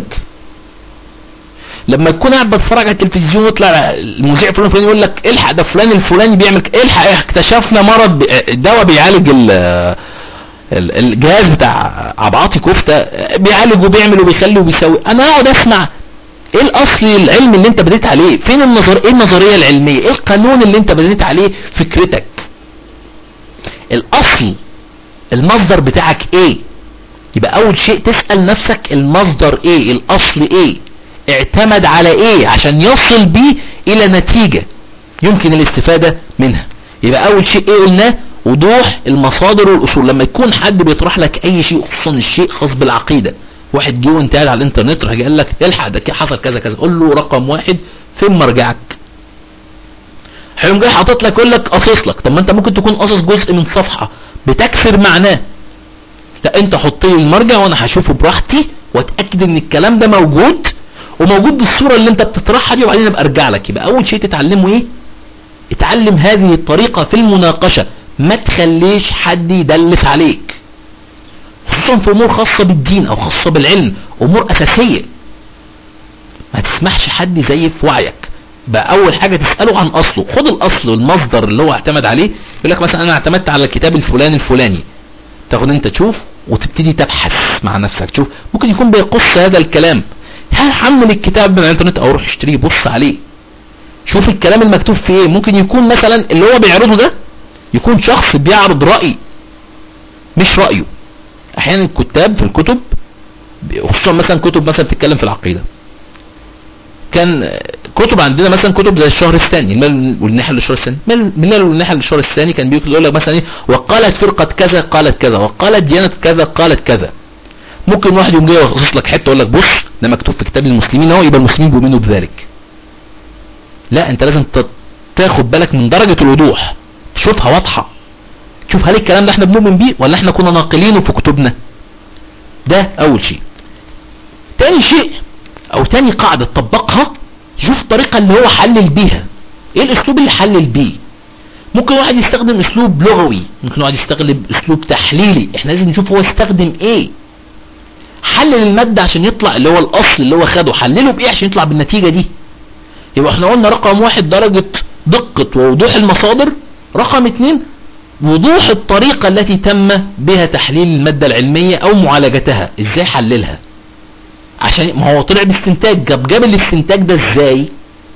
لما تكون قاعد بتفرج على التلفزيون ويطلع المذيع فلان فلان يقول لك الحق ده فلان الفلاني بيعمل الحق اكتشفنا مرض دواء بيعالج الجهاز بتاع عبعاطي كفتة بيعالج وبيعمل وبيخلي وبيسوي انا اقعد اسمع ايه الاصل العلمي اللي انت بديت عليه فين النظر ايه النظرية العلمية ايه القانون اللي انت بديت عليه فكرتك الاصل المصدر بتاعك ايه يبقى اول شيء تسأل نفسك المصدر ايه الاصل ايه اعتمد على ايه عشان يصل بيه الى نتيجة يمكن الاستفادة منها يبقى اول شيء ايه قلناه وضوح المصادر والاصول لما يكون حد بيطرح لك اي شيء خصوصا الشيء خاص بالعقيدة واحد جه وانت قاعد على الانترنت راح قال لك الحق ده حصل كذا كذا قول له رقم واحد فين مرجعك هيقوم جاي حاطط لك يقول لك قصص لك طب ما انت ممكن تكون قصص جزء من صفحه بتكسر معناه لا انت حط لي المرجع وانا هشوفه براحتي واتاكد ان الكلام ده موجود وموجود بالصوره اللي انت بتطرحها دي وبعدين ابقى ارجع لك يبقى اول شيء تتعلمه ايه اتعلم هذه الطريقه في المناقشه ما تخليش حد يدلس عليك خصوصا في امور خاصه بالدين او خاصه بالعلم امور اساسيه ما تسمحش حد يزيف وعيك بقى اول حاجة تسأله عن اصله خد الاصل والمصدر اللي هو اعتمد عليه يقول لك مثلا انا اعتمدت على الكتاب الفلاني الفلاني تاخد انت تشوف وتبتدي تبحث مع نفسك تشوف ممكن يكون بيقص هذا الكلام هل حمل الكتاب من الانترنت او روح اشتريه بص عليه شوف الكلام المكتوب فيه ايه ممكن يكون مثلا اللي هو بيعرضه ده يكون شخص بيعرض رأي مش رأيه احيانا الكتاب في الكتب خصوصا مثلا كتب مثلا بتتكلم في العقيدة كان كتب عندنا مثلا كتب زي الشهر الثاني المال والنحل للشهر الثاني المال والنحل للشهر الثاني كان بيقول لك مثلا ايه وقالت فرقة كذا قالت كذا وقالت ديانة كذا قالت كذا ممكن واحد يقوم جاي يخصص لك حته يقول لك بص ده مكتوب في كتاب المسلمين اهو يبقى المسلمين بيؤمنوا بذلك لا انت لازم تاخد بالك من درجة الوضوح تشوفها واضحة تشوف هل الكلام ده احنا بنؤمن بيه ولا احنا كنا ناقلينه في كتبنا ده اول شيء تاني شيء او تاني قاعدة تطبقها شوف الطريقة اللي هو حلل بيها ايه الاسلوب اللي حلل بيه ممكن واحد يستخدم اسلوب لغوي ممكن واحد يستخدم اسلوب تحليلي احنا لازم نشوف هو استخدم ايه حلل المادة عشان يطلع اللي هو الاصل اللي هو خده حلله بايه عشان يطلع بالنتيجة دي يبقى احنا قلنا رقم واحد درجة دقة ووضوح المصادر رقم اتنين وضوح الطريقة التي تم بها تحليل المادة العلمية او معالجتها ازاي حللها عشان ما هو طلع باستنتاج جاب جاب الاستنتاج ده ازاي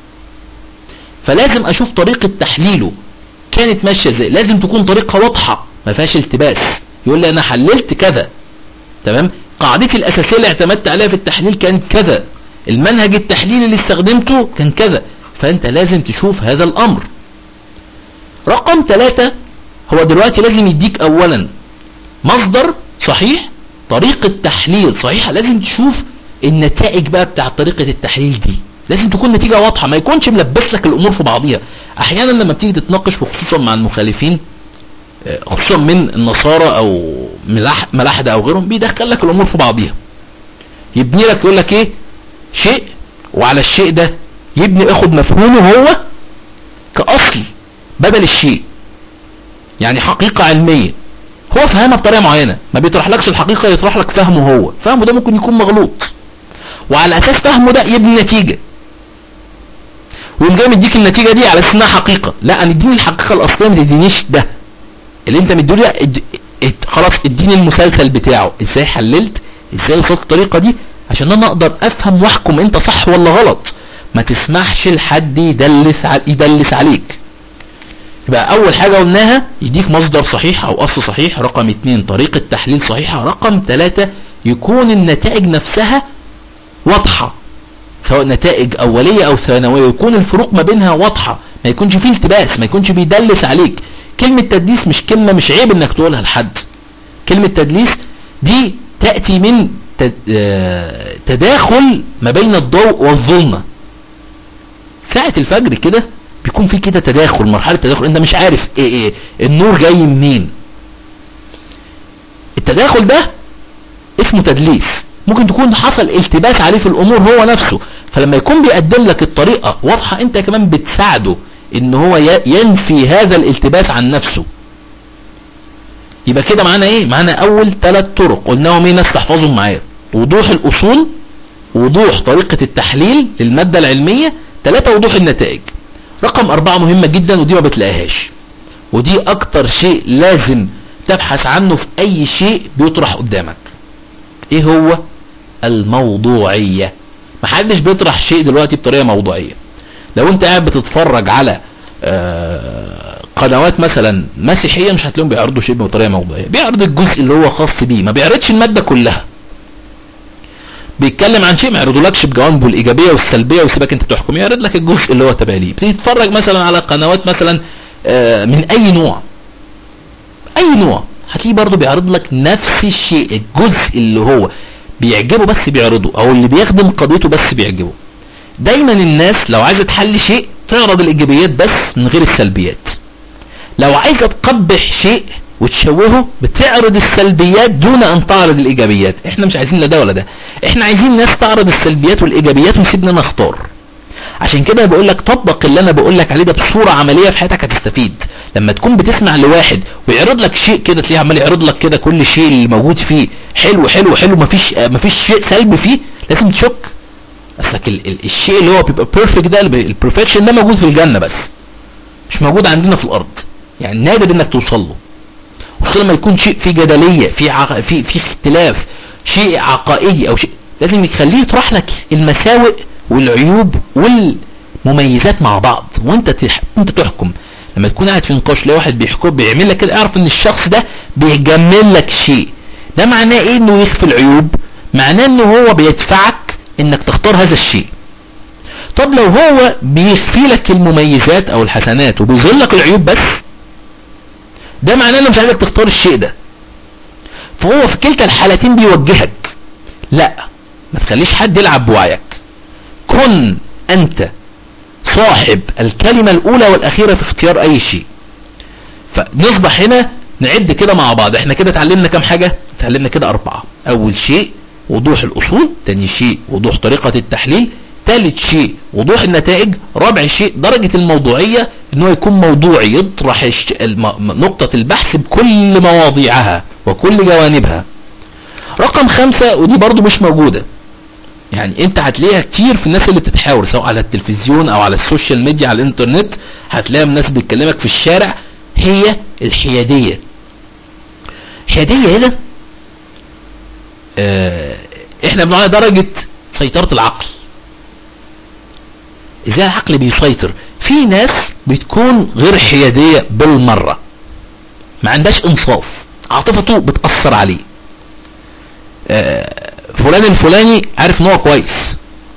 فلازم اشوف طريقة تحليله كانت ماشية ازاي لازم تكون طريقة واضحة ما فيهاش التباس يقول لي انا حللت كذا تمام قاعدتي الاساسية اللي اعتمدت عليها في التحليل كانت كذا المنهج التحليلي اللي استخدمته كان كذا فانت لازم تشوف هذا الامر رقم ثلاثة هو دلوقتي لازم يديك اولا مصدر صحيح طريقة تحليل صحيحة لازم تشوف النتائج بقى بتاع طريقة التحليل دي لازم تكون نتيجة واضحة ما يكونش ملبس لك الامور في بعضيها احيانا لما بتيجي تتناقش وخصوصا مع المخالفين خصوصا من النصارى او ملاحدة او غيرهم بيدخل لك الامور في بعضيها يبني لك يقول لك ايه شيء وعلى الشيء ده يبني ياخد مفهومه هو كاصل بدل الشيء يعني حقيقة علمية هو فهمها بطريقة معينة ما بيطرح لكش الحقيقة يطرح لك فهمه هو فهمه ده ممكن يكون مغلوط وعلى اساس فهمه ده يبني نتيجة ويقوم جاي مديك النتيجة دي على اسمها حقيقة لا انا اديني الحقيقة الاصلية ما تدينيش ده اللي انت مديله اد... اد... خلاص اديني المسلسل بتاعه ازاي حللت ازاي وصلت الطريقة دي عشان انا اقدر افهم واحكم انت صح ولا غلط ما تسمحش لحد يدلس ع... يدلس عليك يبقى اول حاجة قلناها يديك مصدر صحيح او اصل صحيح رقم اتنين طريقة تحليل صحيحة رقم تلاتة يكون النتائج نفسها واضحة سواء نتائج اولية او ثانوية يكون الفروق ما بينها واضحة ما يكونش فيه التباس ما يكونش بيدلس عليك كلمة تدليس مش كلمة مش عيب انك تقولها لحد كلمة تدليس دي تأتي من تداخل ما بين الضوء والظلمة ساعة الفجر كده بيكون في كده تداخل مرحلة تداخل انت مش عارف ايه ايه النور جاي منين التداخل ده اسمه تدليس ممكن تكون حصل التباس عليه في الامور هو نفسه فلما يكون بيقدم لك الطريقة واضحة انت كمان بتساعده ان هو ينفي هذا الالتباس عن نفسه يبقى كده معانا ايه معانا اول ثلاث طرق قلناهم ايه ناس تحفظهم معايا وضوح الاصول وضوح طريقة التحليل للمادة العلمية ثلاثة وضوح النتائج رقم اربعة مهمة جدا ودي ما بتلاقيهاش ودي اكتر شيء لازم تبحث عنه في اي شيء بيطرح قدامك ايه هو الموضوعية محدش بيطرح شيء دلوقتي بطريقة موضوعية لو انت قاعد بتتفرج على قنوات مثلا مسيحية مش هتلاقيهم بيعرضوا شيء بطريقة موضوعية بيعرض الجزء اللي هو خاص بيه ما بيعرضش المادة كلها بيتكلم عن شيء ما يعرضولكش بجوانبه الايجابيه والسلبيه ويسيبك انت تحكم يعرض لك الجزء اللي هو تابع ليه بتيجي تتفرج مثلا على قنوات مثلا من اي نوع اي نوع هتلاقيه برضه بيعرض لك نفس الشيء الجزء اللي هو بيعجبه بس بيعرضه او اللي بيخدم قضيته بس بيعجبه دايما الناس لو عايزة تحل شيء تعرض الايجابيات بس من غير السلبيات لو عايزة تقبح شيء وتشوهه بتعرض السلبيات دون ان تعرض الايجابيات احنا مش عايزين لا ده ولا ده احنا عايزين ناس تعرض السلبيات والايجابيات ونسيبنا نختار عشان كده بقول لك طبق اللي انا بقول لك عليه ده بصوره عمليه في حياتك هتستفيد لما تكون بتسمع لواحد ويعرض لك شيء كده تلاقيه عمال يعرض لك كده كل شيء اللي موجود فيه حلو حلو حلو مفيش مفيش شيء سلبي فيه لازم تشك اصلك ال ال الشيء اللي هو بيبقى بيرفكت ده البرفكشن ده موجود في الجنه بس مش موجود عندنا في الارض يعني نادر انك توصل له خصوصا لما يكون شيء فيه جدليه في عق... في في اختلاف شيء عقائدي او شيء لازم يخليه يطرح لك المساوئ والعيوب والمميزات مع بعض وانت تح... انت تحكم لما تكون قاعد في نقاش لو واحد بيحكم بيعمل لك كده اعرف ان الشخص ده بيجمل لك شيء ده معناه ايه انه يخفي العيوب معناه انه هو بيدفعك انك تختار هذا الشيء طب لو هو بيخفي لك المميزات او الحسنات وبيظهر لك العيوب بس ده معناه انه مش عايزك تختار الشيء ده فهو في كلتا الحالتين بيوجهك لا ما تخليش حد يلعب بوعيك كن انت صاحب الكلمة الاولى والاخيرة في اختيار اي شيء فنصبح هنا نعد كده مع بعض احنا كده اتعلمنا كام حاجة اتعلمنا كده اربعة اول شيء وضوح الاصول تاني شيء وضوح طريقة التحليل ثالث شيء وضوح النتائج رابع شيء درجة الموضوعية انه يكون موضوعي يطرح نقطة البحث بكل مواضيعها وكل جوانبها رقم خمسة ودي برضو مش موجودة يعني انت هتلاقيها كتير في الناس اللي بتتحاور سواء على التلفزيون او على السوشيال ميديا على الانترنت هتلاقي الناس بتكلمك في الشارع هي الحيادية الحيادية هنا اه احنا بنقول درجة سيطرة العقل ازاي العقل بيسيطر في ناس بتكون غير حيادية بالمرة ما عندهاش انصاف عاطفته بتأثر عليه اه فلان الفلاني عارف ان هو كويس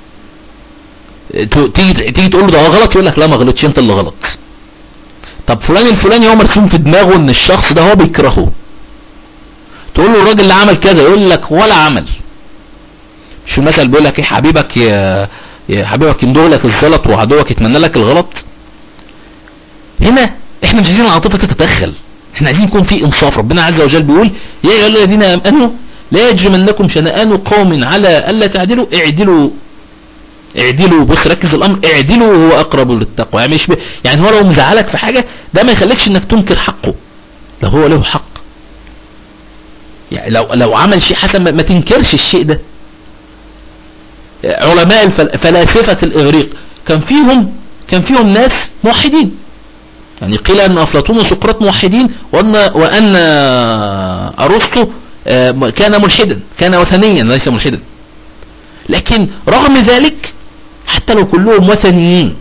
تيجي تيجي تقول له ده غلط يقول لك لا ما غلطش انت اللي غلط طب فلان الفلاني هو مرسوم في دماغه ان الشخص ده هو بيكرهه تقول له الراجل اللي عمل كذا يقول لك ولا عمل شو المثل بيقول لك ايه حبيبك يا يا حبيبك يندوغ لك الغلط وعدوك يتمنى لك الغلط هنا احنا مش عايزين العاطفه تتدخل احنا عايزين يكون في انصاف ربنا عز وجل بيقول يا ايها الذين امنوا لا يجرمنكم شنآن قوم على الا تعدلوا اعدلوا اعدلوا بص ركز الامر اعدلوا وهو اقرب للتقوى يعني مش ب... يعني هو لو مزعلك في حاجه ده ما يخليكش انك تنكر حقه لو هو له حق يعني لو لو عمل شيء حسن ما, ما تنكرش الشيء ده علماء الفل... فلاسفه الاغريق كان فيهم كان فيهم ناس موحدين يعني قيل ان افلاطون وسقراط موحدين وان وان ارسطو كان ملحدا كان وثنيا ليس ملحدا لكن رغم ذلك حتى لو كلهم وثنيين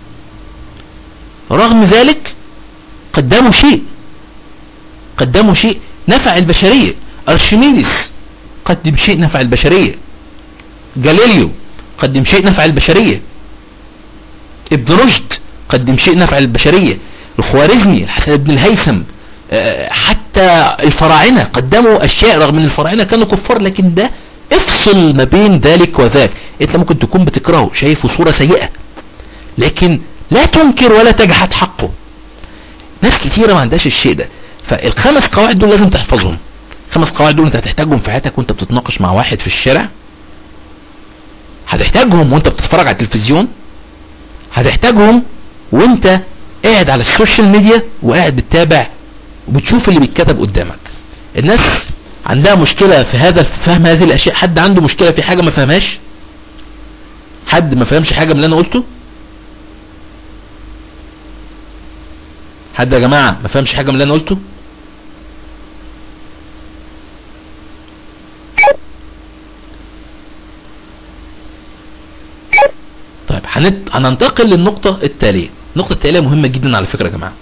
رغم ذلك قدموا شيء قدموا شيء نفع البشرية ارشميدس قدم شيء نفع البشرية جاليليو قدم شيء نفع البشرية ابن رشد قدم شيء نفع البشرية الخوارزمي الحسن بن الهيثم حتى الفراعنة قدموا اشياء رغم ان الفراعنة كانوا كفار لكن ده افصل ما بين ذلك وذاك انت ممكن تكون بتكرهه شايفه صورة سيئة لكن لا تنكر ولا تجحد حقه ناس كتيرة ما عندهاش الشيء ده فالخمس قواعد دول لازم تحفظهم خمس قواعد دول انت هتحتاجهم في حياتك وانت بتتناقش مع واحد في الشارع هتحتاجهم وانت بتتفرج على التلفزيون هتحتاجهم وانت قاعد على السوشيال ميديا وقاعد بتتابع وبتشوف اللي بيتكتب قدامك الناس عندها مشكلة في هذا في فهم هذه الاشياء حد عنده مشكلة في حاجة ما فهمهاش حد ما فهمش حاجة من اللي انا قلته حد يا جماعة ما فهمش حاجة من اللي انا قلته طيب هنت... هننتقل للنقطة التالية النقطة التالية مهمة جدا على فكرة يا جماعة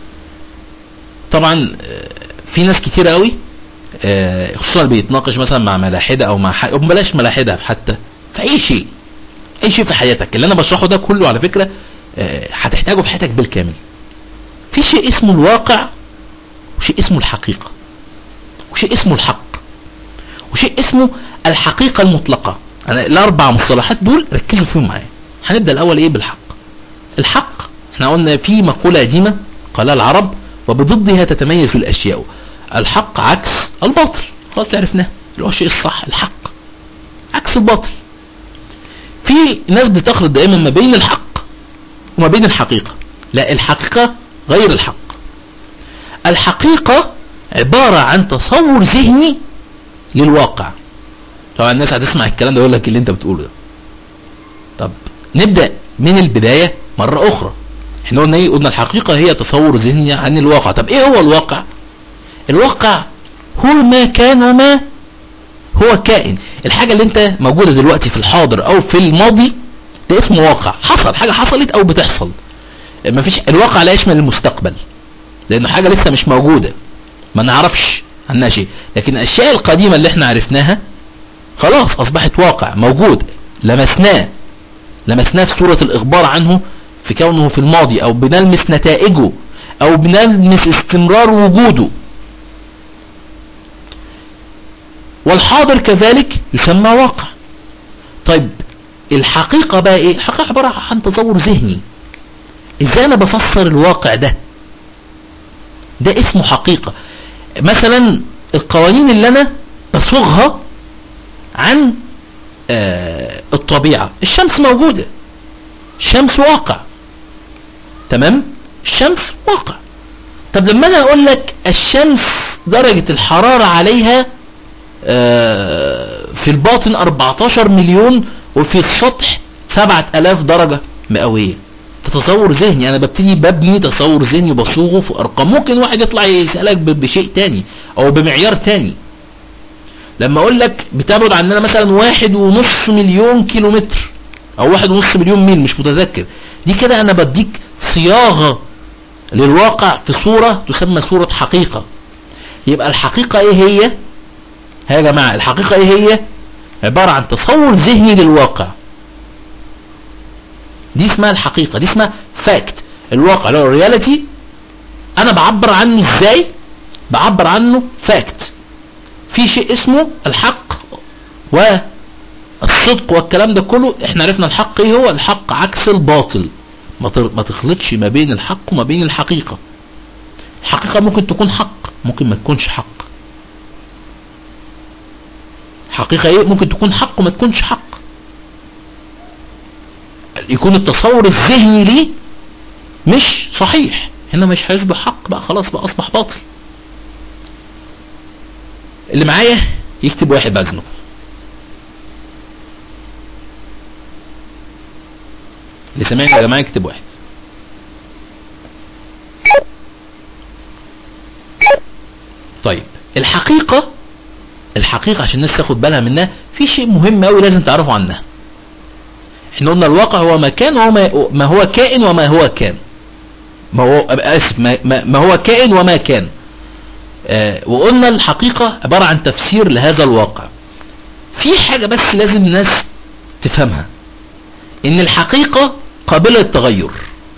طبعا في ناس كتير قوي خصوصا اللي بيتناقش مثلا مع ملاحدة او مع ح... او بلاش ملاحدة حتى في اي شيء اي شيء في حياتك اللي انا بشرحه ده كله على فكرة هتحتاجه في حياتك بالكامل في شيء اسمه الواقع وشيء اسمه الحقيقة وشيء اسمه الحق وشيء اسمه الحقيقة المطلقة أنا الأربع مصطلحات دول ركزوا فيهم معايا هنبدأ الأول إيه بالحق الحق احنا قلنا في مقولة قديمة قالها العرب وبضدها تتميز الأشياء الحق عكس الباطل خلاص عرفناه اللي هو الشيء الصح الحق عكس الباطل في ناس بتخلط دائما ما بين الحق وما بين الحقيقة لا الحقيقة غير الحق الحقيقة عبارة عن تصور ذهني للواقع طبعا الناس هتسمع الكلام ده يقول لك اللي انت بتقوله ده طب نبدأ من البداية مرة اخرى احنا قلنا ايه قلنا الحقيقة هي تصور ذهني عن الواقع طب ايه هو الواقع الواقع هو ما كان وما هو كائن الحاجة اللي انت موجودة دلوقتي في الحاضر او في الماضي ده اسمه واقع حصل حاجة حصلت او بتحصل مفيش الواقع لا يشمل المستقبل لانه حاجة لسه مش موجودة ما نعرفش عنها شيء لكن الاشياء القديمة اللي احنا عرفناها خلاص اصبحت واقع موجود لمسناه لمسناه في صورة الاخبار عنه في كونه في الماضي او بنلمس نتائجه او بنلمس استمرار وجوده والحاضر كذلك يسمى واقع طيب الحقيقة بقى ايه الحقيقة عبارة عن تصور ذهني ازاي انا بفسر الواقع ده ده اسمه حقيقة مثلا القوانين اللي انا بصوغها عن آه الطبيعة الشمس موجودة الشمس واقع تمام الشمس واقع طب لما انا اقول لك الشمس درجة الحرارة عليها آه في الباطن 14 مليون وفي السطح 7000 درجة مئوية تصور ذهني انا ببتدي ببني تصور ذهني بصوغه في ارقام ممكن واحد يطلع يسألك بشيء تاني او بمعيار تاني لما اقول لك بتبعد عننا مثلا واحد ونص مليون كيلومتر او واحد ونص مليون ميل مش متذكر دي كده انا بديك صياغة للواقع في صورة تسمى صورة حقيقة يبقى الحقيقة ايه هي يا جماعة الحقيقة ايه هي عبارة عن تصور ذهني للواقع دي اسمها الحقيقة دي اسمها فاكت الواقع لو الرياليتي انا بعبر عنه ازاي بعبر عنه فاكت في شيء اسمه الحق والصدق والكلام ده كله احنا عرفنا الحق ايه هو الحق عكس الباطل ما تخلطش ما بين الحق وما بين الحقيقة الحقيقة ممكن تكون حق ممكن ما تكونش حق حقيقة ايه ممكن تكون حق وما تكونش حق يكون التصور الذهني ليه مش صحيح هنا مش هيصبح حق بقى خلاص بقى اصبح باطل اللي معايا يكتب واحد بعد اذنكم اللي سامعني يا جماعه يكتب واحد طيب الحقيقة الحقيقة عشان الناس تاخد بالها منها في شيء مهم قوي لازم تعرفوا عنها احنا قلنا الواقع هو ما كان وما ما هو كائن وما هو كان ما هو اسف ما, ما, ما هو كائن وما كان آه وقلنا الحقيقة عبارة عن تفسير لهذا الواقع في حاجة بس لازم الناس تفهمها ان الحقيقة قابلة للتغير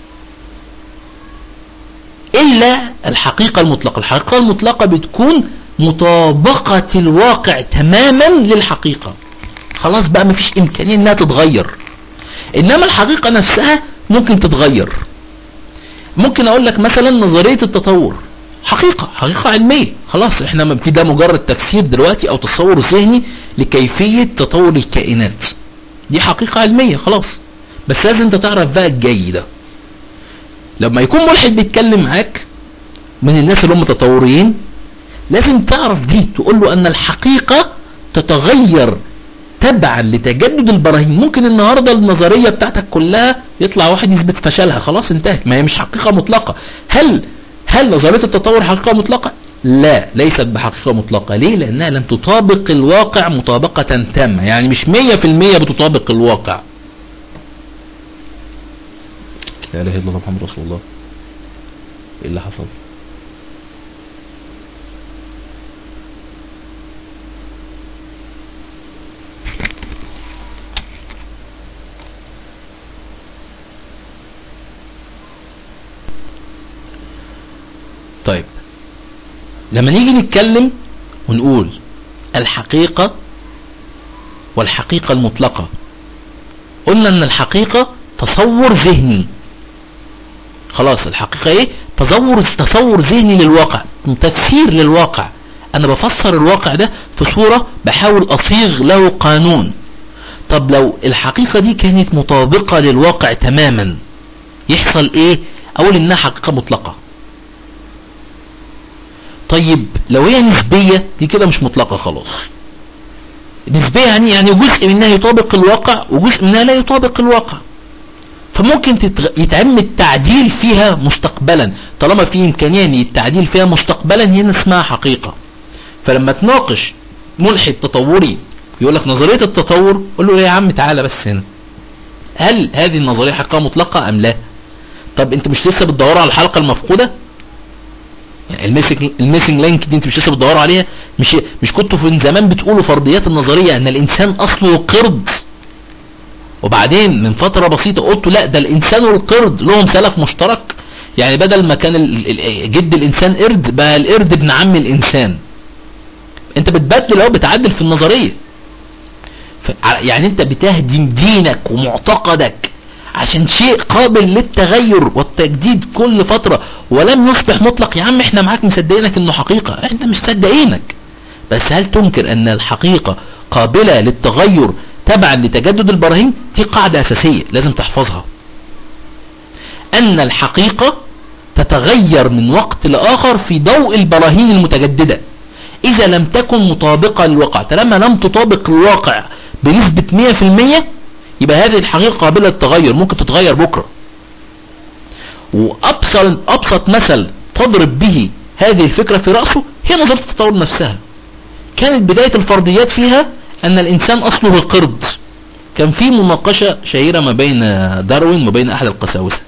الا الحقيقة المطلقة الحقيقة المطلقة بتكون مطابقة الواقع تماما للحقيقة خلاص بقى مفيش امكانية انها تتغير انما الحقيقة نفسها ممكن تتغير ممكن اقول لك مثلا نظرية التطور حقيقة حقيقة علمية خلاص احنا في ده مجرد تفسير دلوقتي او تصور ذهني لكيفية تطور الكائنات دي حقيقة علمية خلاص بس لازم انت تعرف بقى الجاي ده لما يكون ملحد بيتكلم معاك من الناس اللي هم تطوريين لازم تعرف دي تقول له ان الحقيقة تتغير تبعا لتجدد البراهين ممكن النهاردة النظرية بتاعتك كلها يطلع واحد يثبت فشلها خلاص انتهت ما هي مش حقيقة مطلقة هل هل نظرية التطور حقيقة مطلقة لا ليست بحقيقة مطلقة ليه لانها لم تطابق الواقع مطابقة تامة يعني مش مية في المية بتطابق الواقع لا اله الا الله محمد رسول الله ايه اللي حصل طيب لما نيجي نتكلم ونقول الحقيقة والحقيقة المطلقة قلنا ان الحقيقة تصور ذهني خلاص الحقيقة ايه تصور تصور ذهني للواقع تفسير للواقع انا بفسر الواقع ده في صورة بحاول اصيغ له قانون طب لو الحقيقة دي كانت مطابقة للواقع تماما يحصل ايه اقول انها حقيقة مطلقة طيب لو هي نسبية دي كده مش مطلقة خلاص نسبية يعني يعني جزء منها يطابق الواقع وجزء منها لا يطابق الواقع فممكن تتغ... يتعمل تعديل فيها مستقبلا طالما في امكانية ان التعديل فيها مستقبلا هنا اسمها حقيقة فلما تناقش ملحد تطوري يقول لك نظرية التطور قول له يا عم تعالى بس هنا هل هذه النظرية حقيقة مطلقة ام لا طب انت مش لسه بتدور على الحلقة المفقودة يعني الميسنج الميسنج لينك دي انت مش لسه بتدوروا عليها مش مش كنتوا من زمان بتقولوا فرضيات النظريه ان الانسان اصله قرد وبعدين من فتره بسيطه قلتوا لا ده الانسان والقرد لهم سلف مشترك يعني بدل ما كان ال- ال- جد الانسان قرد بقى القرد ابن عم الانسان انت بتبدل اهو بتعدل في النظريه ف- يعني انت بتهدم دينك ومعتقدك عشان شيء قابل للتغير والتجديد كل فترة ولم يصبح مطلق يا عم احنا معاك مصدقينك انه حقيقة احنا مش مصدقينك بس هل تنكر ان الحقيقة قابلة للتغير تبعا لتجدد البراهين دي قاعدة اساسية لازم تحفظها ان الحقيقة تتغير من وقت لاخر في ضوء البراهين المتجددة اذا لم تكن مطابقة للواقع طالما لم تطابق الواقع بنسبة 100% يبقى هذه الحقيقة قابلة للتغير ممكن تتغير بكرة وأبسط أبسط مثل تضرب به هذه الفكرة في رأسه هي نظرية التطور نفسها كانت بداية الفرضيات فيها أن الإنسان أصله القرد كان في مناقشة شهيرة ما بين داروين وما بين أحد القساوسة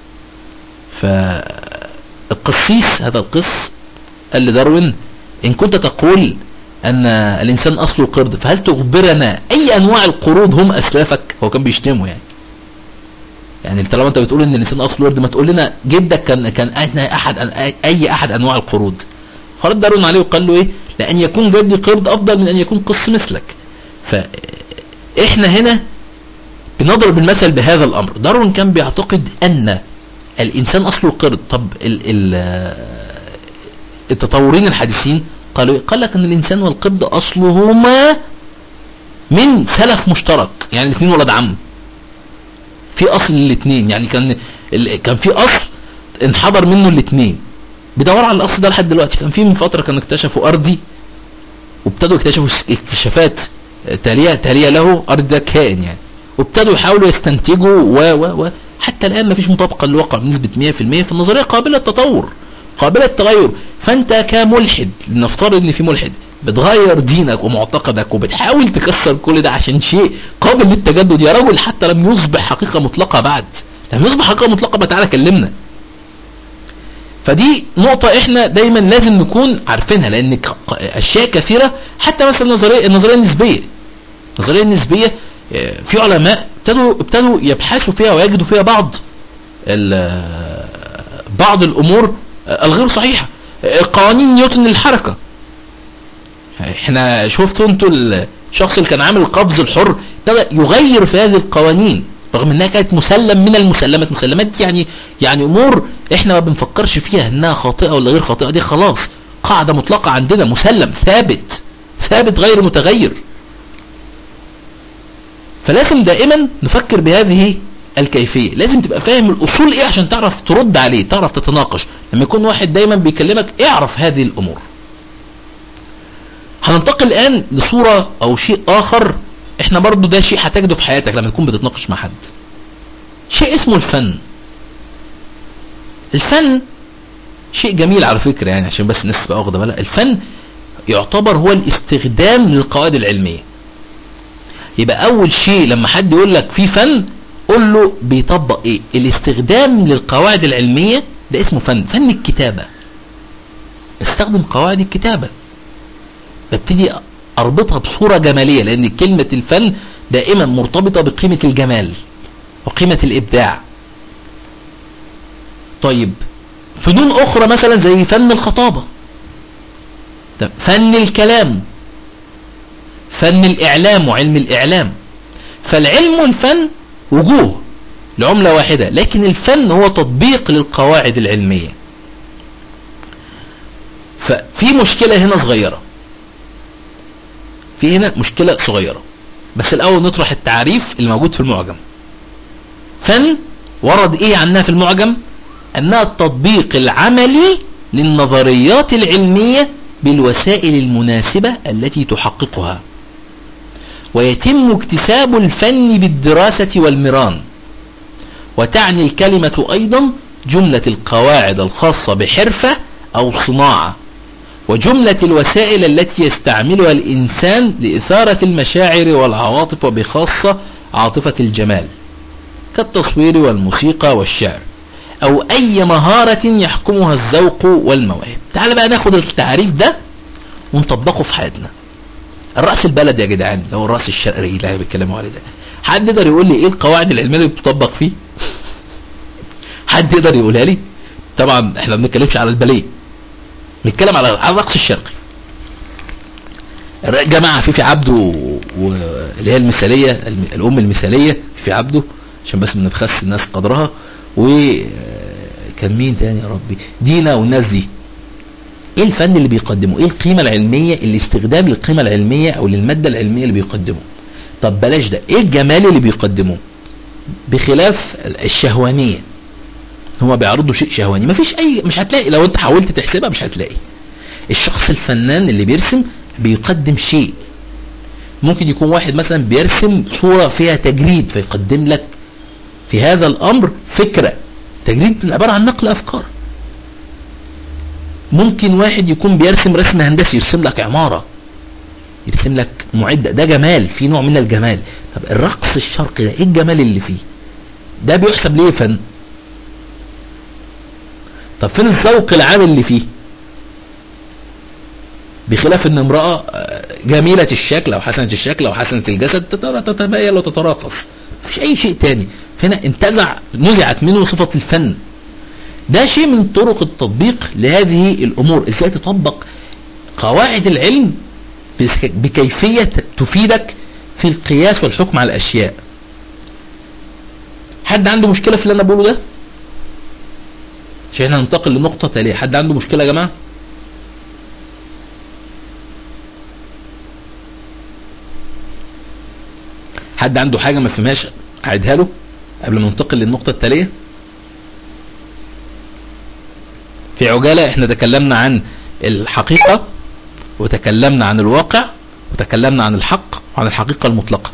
فالقسيس هذا القس قال لداروين إن كنت تقول أن الإنسان أصله قرد فهل تخبرنا أي أنواع القرود هم أسلافك هو كان بيشتمه يعني يعني طالما انت بتقول ان الانسان اصله قرد ما تقول لنا جدك كان كان احد اي احد انواع القرود فرد دارون عليه وقال له ايه لان يكون جدي قرد افضل من ان يكون قص مثلك فاحنا هنا بنضرب المثل بهذا الامر دارون كان بيعتقد ان الانسان اصله قرد طب ال ال التطورين الحديثين قالوا قال لك ان الانسان والقرد اصلهما من سلف مشترك يعني الاثنين ولد عم في اصل للاثنين يعني كان كان في اصل انحدر منه الاثنين بيدوروا على الاصل ده لحد دلوقتي كان في من فتره كانوا اكتشفوا ارضي وابتدوا يكتشفوا اكتشافات تاليه تاليه له ارض ده كائن يعني وابتدوا يحاولوا يستنتجوا و و و حتى الان مفيش مطابقه للواقع بنسبه 100% فالنظريه قابله للتطور قابله للتغير فانت كملحد لنفترض ان في ملحد بتغير دينك ومعتقدك وبتحاول تكسر كل ده عشان شيء قابل للتجدد يا رجل حتى لم يصبح حقيقة مطلقة بعد لم يصبح حقيقة مطلقة بقى تعالى كلمنا فدي نقطة احنا دايما لازم نكون عارفينها لان اشياء كثيرة حتى مثلا النظرية النظرية النسبية النظرية النسبية في علماء ابتدوا ابتدوا يبحثوا فيها ويجدوا فيها بعض بعض الامور الغير صحيحة قوانين نيوتن للحركة احنا شفتوا انتوا الشخص اللي كان عامل القبض الحر ابتدى يغير في هذه القوانين رغم انها كانت مسلم من المسلمات مسلمات يعني يعني امور احنا ما بنفكرش فيها انها خاطئة ولا غير خاطئة دي خلاص قاعدة مطلقة عندنا مسلم ثابت ثابت غير متغير فلازم دائما نفكر بهذه الكيفية لازم تبقى فاهم الاصول ايه عشان تعرف ترد عليه تعرف تتناقش لما يكون واحد دايما بيكلمك اعرف هذه الامور هننتقل الان لصورة او شيء اخر احنا برضو ده شيء هتجده في حياتك لما تكون بتتناقش مع حد شيء اسمه الفن الفن شيء جميل على فكرة يعني عشان بس الناس تبقى واخده بالها الفن يعتبر هو الاستخدام للقواعد العلمية يبقى اول شيء لما حد يقول لك في فن قول له بيطبق ايه الاستخدام للقواعد العلمية ده اسمه فن فن الكتابة استخدم قواعد الكتابة ببتدي اربطها بصورة جمالية لان كلمة الفن دائما مرتبطة بقيمة الجمال وقيمة الابداع طيب فنون اخرى مثلا زي فن الخطابة فن الكلام فن الاعلام وعلم الاعلام فالعلم والفن وجوه لعملة واحدة لكن الفن هو تطبيق للقواعد العلمية ففي مشكلة هنا صغيرة في هنا مشكلة صغيرة بس الاول نطرح التعريف الموجود في المعجم فن ورد ايه عنها في المعجم انها التطبيق العملي للنظريات العلمية بالوسائل المناسبة التي تحققها ويتم اكتساب الفن بالدراسة والمران وتعني الكلمة ايضا جملة القواعد الخاصة بحرفة او صناعة وجملة الوسائل التي يستعملها الإنسان لإثارة المشاعر والعواطف وبخاصة عاطفة الجمال كالتصوير والموسيقى والشعر أو أي مهارة يحكمها الذوق والمواهب تعال بقى ناخد التعريف ده ونطبقه في حياتنا الرأس البلد يا جدعان اللي هو الرأس الشرقي اللي بيتكلموا عليه ده حد يقدر يقول لي ايه القواعد العلمية اللي بتطبق فيه حد يقدر يقولها لي طبعا احنا ما بنتكلمش على الباليه بنتكلم على على الرقص الشرقي جماعة في في عبده واللي هي المثالية الأم المثالية في عبده عشان بس ما نبخس الناس قدرها وكان مين تاني يا ربي دينا والناس دي ايه الفن اللي بيقدمه ايه القيمة العلمية الاستخدام للقيمة العلمية او للمادة العلمية اللي بيقدمه طب بلاش ده ايه الجمال اللي بيقدمه بخلاف الشهوانية هما بيعرضوا شيء شهواني مفيش اي مش هتلاقي لو انت حاولت تحسبها مش هتلاقي الشخص الفنان اللي بيرسم بيقدم شيء ممكن يكون واحد مثلا بيرسم صورة فيها تجريد فيقدم لك في هذا الامر فكرة تجريد عبارة عن نقل افكار ممكن واحد يكون بيرسم رسم هندسي يرسم لك عمارة يرسم لك معدة ده جمال في نوع من الجمال طب الرقص الشرقي ده ايه الجمال اللي فيه ده بيحسب ليه فن طب فين الذوق العام اللي فيه بخلاف ان امرأة جميلة الشكل او حسنة الشكل او حسنة الجسد تتمايل وتتراقص مفيش اي شيء تاني فهنا انتزع نزعت منه صفة الفن ده شيء من طرق التطبيق لهذه الامور ازاي تطبق قواعد العلم بكيفية تفيدك في القياس والحكم على الاشياء حد عنده مشكلة في اللي انا بقوله ده عشان ننتقل لنقطة تالية حد عنده مشكلة يا جماعة حد عنده حاجة ما فهمهاش اعيدها له قبل ما ننتقل للنقطة التالية في عجالة احنا تكلمنا عن الحقيقة وتكلمنا عن الواقع وتكلمنا عن الحق وعن الحقيقة المطلقة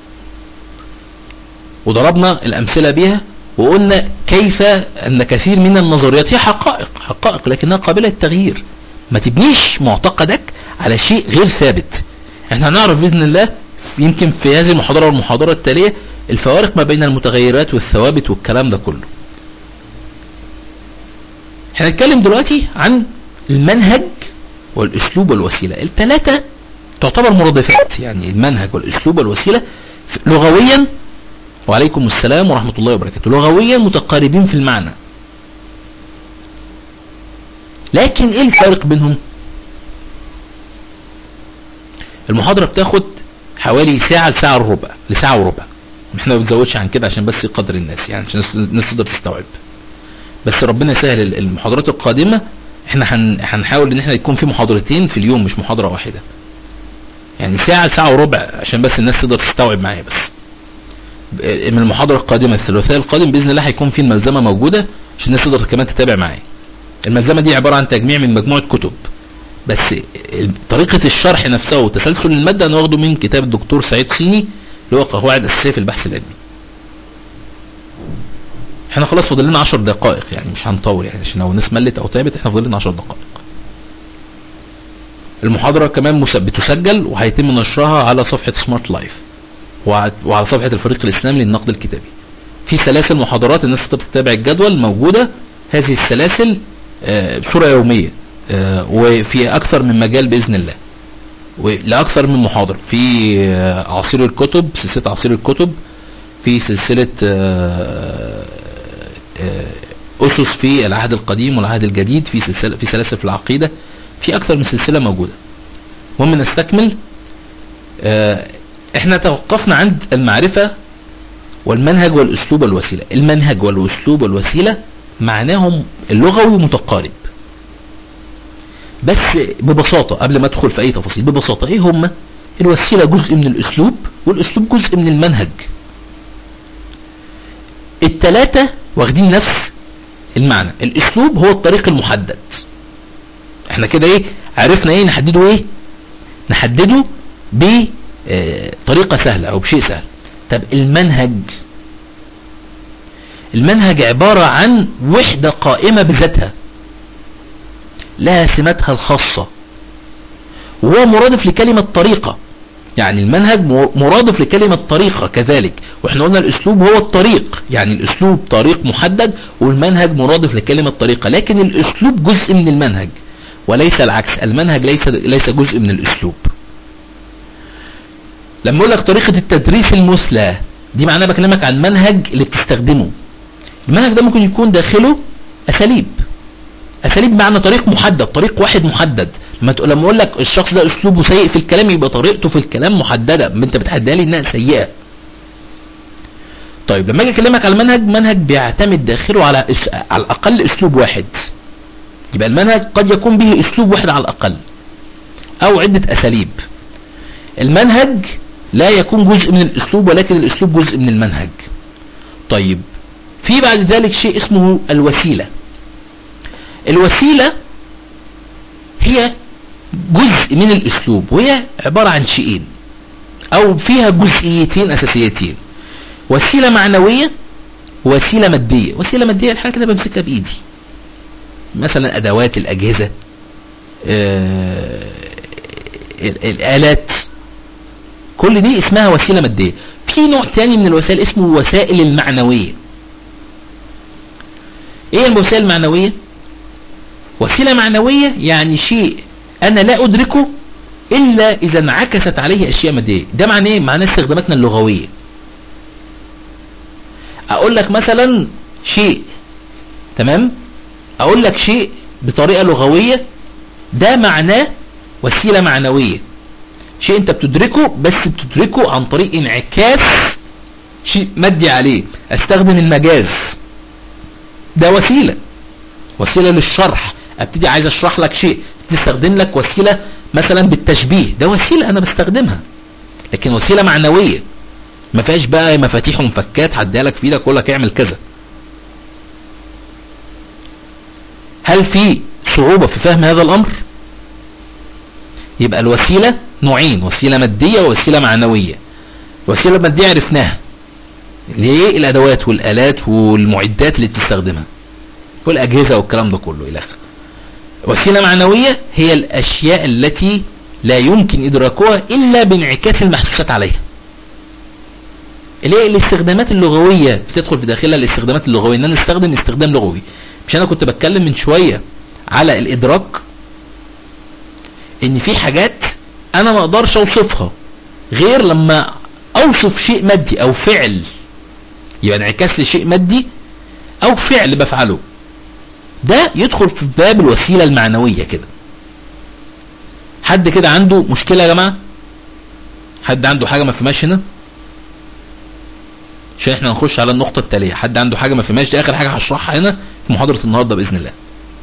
وضربنا الامثلة بها وقلنا كيف ان كثير من النظريات هي حقائق حقائق لكنها قابلة للتغيير ما تبنيش معتقدك على شيء غير ثابت احنا هنعرف باذن الله يمكن في هذه المحاضرة والمحاضرة التالية الفوارق ما بين المتغيرات والثوابت والكلام ده كله احنا هنتكلم دلوقتي عن المنهج والاسلوب والوسيلة الثلاثة تعتبر مرادفات يعني المنهج والاسلوب والوسيلة لغويا وعليكم السلام ورحمة الله وبركاته لغويا متقاربين في المعنى لكن ايه الفرق بينهم المحاضرة بتاخد حوالي ساعة لساعة وربع لساعة وربع احنا ما بنزودش عن كده عشان بس قدر الناس يعني عشان الناس تقدر تستوعب بس ربنا يسهل المحاضرات القادمة احنا هنحاول ان احنا يكون في محاضرتين في اليوم مش محاضرة واحدة يعني ساعة لساعة وربع عشان بس الناس تقدر تستوعب معايا بس من المحاضرة القادمة الثلاثاء القادم بإذن الله هيكون في الملزمة موجودة عشان الناس تقدر كمان تتابع معايا الملزمة دي عبارة عن تجميع من مجموعة كتب بس طريقة الشرح نفسه وتسلسل المادة انا واخده من كتاب الدكتور سعيد صيني اللي هو قواعد اساسية في البحث العلمي احنا خلاص فاضل لنا 10 دقائق يعني مش هنطول يعني عشان لو الناس ملت او تعبت احنا فاضل لنا 10 دقائق المحاضرة كمان بتسجل وهيتم نشرها على صفحة سمارت لايف وعلى صفحة الفريق الاسلامي للنقد الكتابي في سلاسل محاضرات الناس تقدر تتابع الجدول موجودة هذه السلاسل بصورة يومية وفي اكثر من مجال باذن الله ولأكثر من محاضر في عصير الكتب سلسلة عصير الكتب في سلسلة أسس في العهد القديم والعهد الجديد في سلسلة في سلاسل في العقيدة في أكثر من سلسلة موجودة المهم نستكمل احنا توقفنا عند المعرفة والمنهج والاسلوب والوسيلة المنهج والاسلوب والوسيلة معناهم اللغوي متقارب بس ببساطة قبل ما ادخل في اي تفاصيل ببساطة ايه هما الوسيلة جزء من الاسلوب والاسلوب جزء من المنهج التلاتة واخدين نفس المعنى الاسلوب هو الطريق المحدد احنا كده ايه عرفنا ايه نحدده ايه نحدده بطريقة سهلة او بشيء سهل طب المنهج المنهج عبارة عن وحدة قائمة بذاتها لها سماتها الخاصة وهو مرادف لكلمة طريقة يعني المنهج مرادف لكلمة طريقة كذلك واحنا قلنا الاسلوب هو الطريق يعني الاسلوب طريق محدد والمنهج مرادف لكلمة طريقة لكن الاسلوب جزء من المنهج وليس العكس المنهج ليس ليس جزء من الاسلوب لما اقول لك طريقة التدريس المثلى دي معناه بكلمك عن منهج اللي بتستخدمه المنهج ده ممكن يكون داخله اساليب اساليب معنى طريق محدد طريق واحد محدد لما تقول لما اقول لك الشخص ده اسلوبه سيء في الكلام يبقى طريقته في الكلام محدده انت بتحددها لي انها سيئه طيب لما اجي اكلمك على المنهج منهج بيعتمد داخله على أس... على الاقل اسلوب واحد يبقى المنهج قد يكون به اسلوب واحد على الاقل او عده اساليب المنهج لا يكون جزء من الاسلوب ولكن الاسلوب جزء من المنهج طيب في بعد ذلك شيء اسمه الوسيله الوسيلة هي جزء من الاسلوب وهي عبارة عن شيئين او فيها جزئيتين اساسيتين وسيلة معنوية وسيلة مادية وسيلة مادية الحاجة كده بمسكها بايدي مثلا ادوات الاجهزة آه الالات كل دي اسمها وسيلة مادية في نوع تاني من الوسائل اسمه الوسائل المعنوية ايه الوسائل المعنوية وسيلة معنوية يعني شيء انا لا ادركه الا اذا انعكست عليه اشياء مادية ده معناه ايه معناه استخداماتنا اللغوية اقول لك مثلا شيء تمام اقول لك شيء بطريقة لغوية ده معناه وسيلة معنوية شيء انت بتدركه بس بتدركه عن طريق انعكاس شيء مادي عليه استخدم المجاز ده وسيلة وسيلة للشرح ابتدي عايز اشرح لك شيء تستخدم لك وسيلة مثلا بالتشبيه ده وسيلة انا بستخدمها لكن وسيلة معنوية ما فيهاش بقى مفاتيح ومفكات هديها لك في ايدك اقول لك اعمل كذا هل في صعوبة في فهم هذا الامر يبقى الوسيلة نوعين وسيلة مادية ووسيلة معنوية الوسيلة المادية عرفناها اللي هي الادوات والالات والمعدات اللي بتستخدمها والاجهزة والكلام ده كله الى اخره وسيلة معنوية هي الاشياء التي لا يمكن ادراكها الا بانعكاس المحسوسات عليها اللي هي الاستخدامات اللغوية بتدخل في داخلها الاستخدامات اللغوية ان انا استخدم استخدام لغوي مش انا كنت بتكلم من شوية على الادراك ان في حاجات انا ما اقدرش اوصفها غير لما اوصف شيء مادي او فعل يبقى انعكاس لشيء مادي او فعل بفعله ده يدخل في باب الوسيلة المعنوية كده حد كده عنده مشكلة يا جماعة حد عنده حاجة ما فهمهاش هنا عشان احنا نخش على النقطة التالية حد عنده حاجة ما فهمهاش دي اخر حاجة هشرحها هنا في محاضرة النهاردة بإذن الله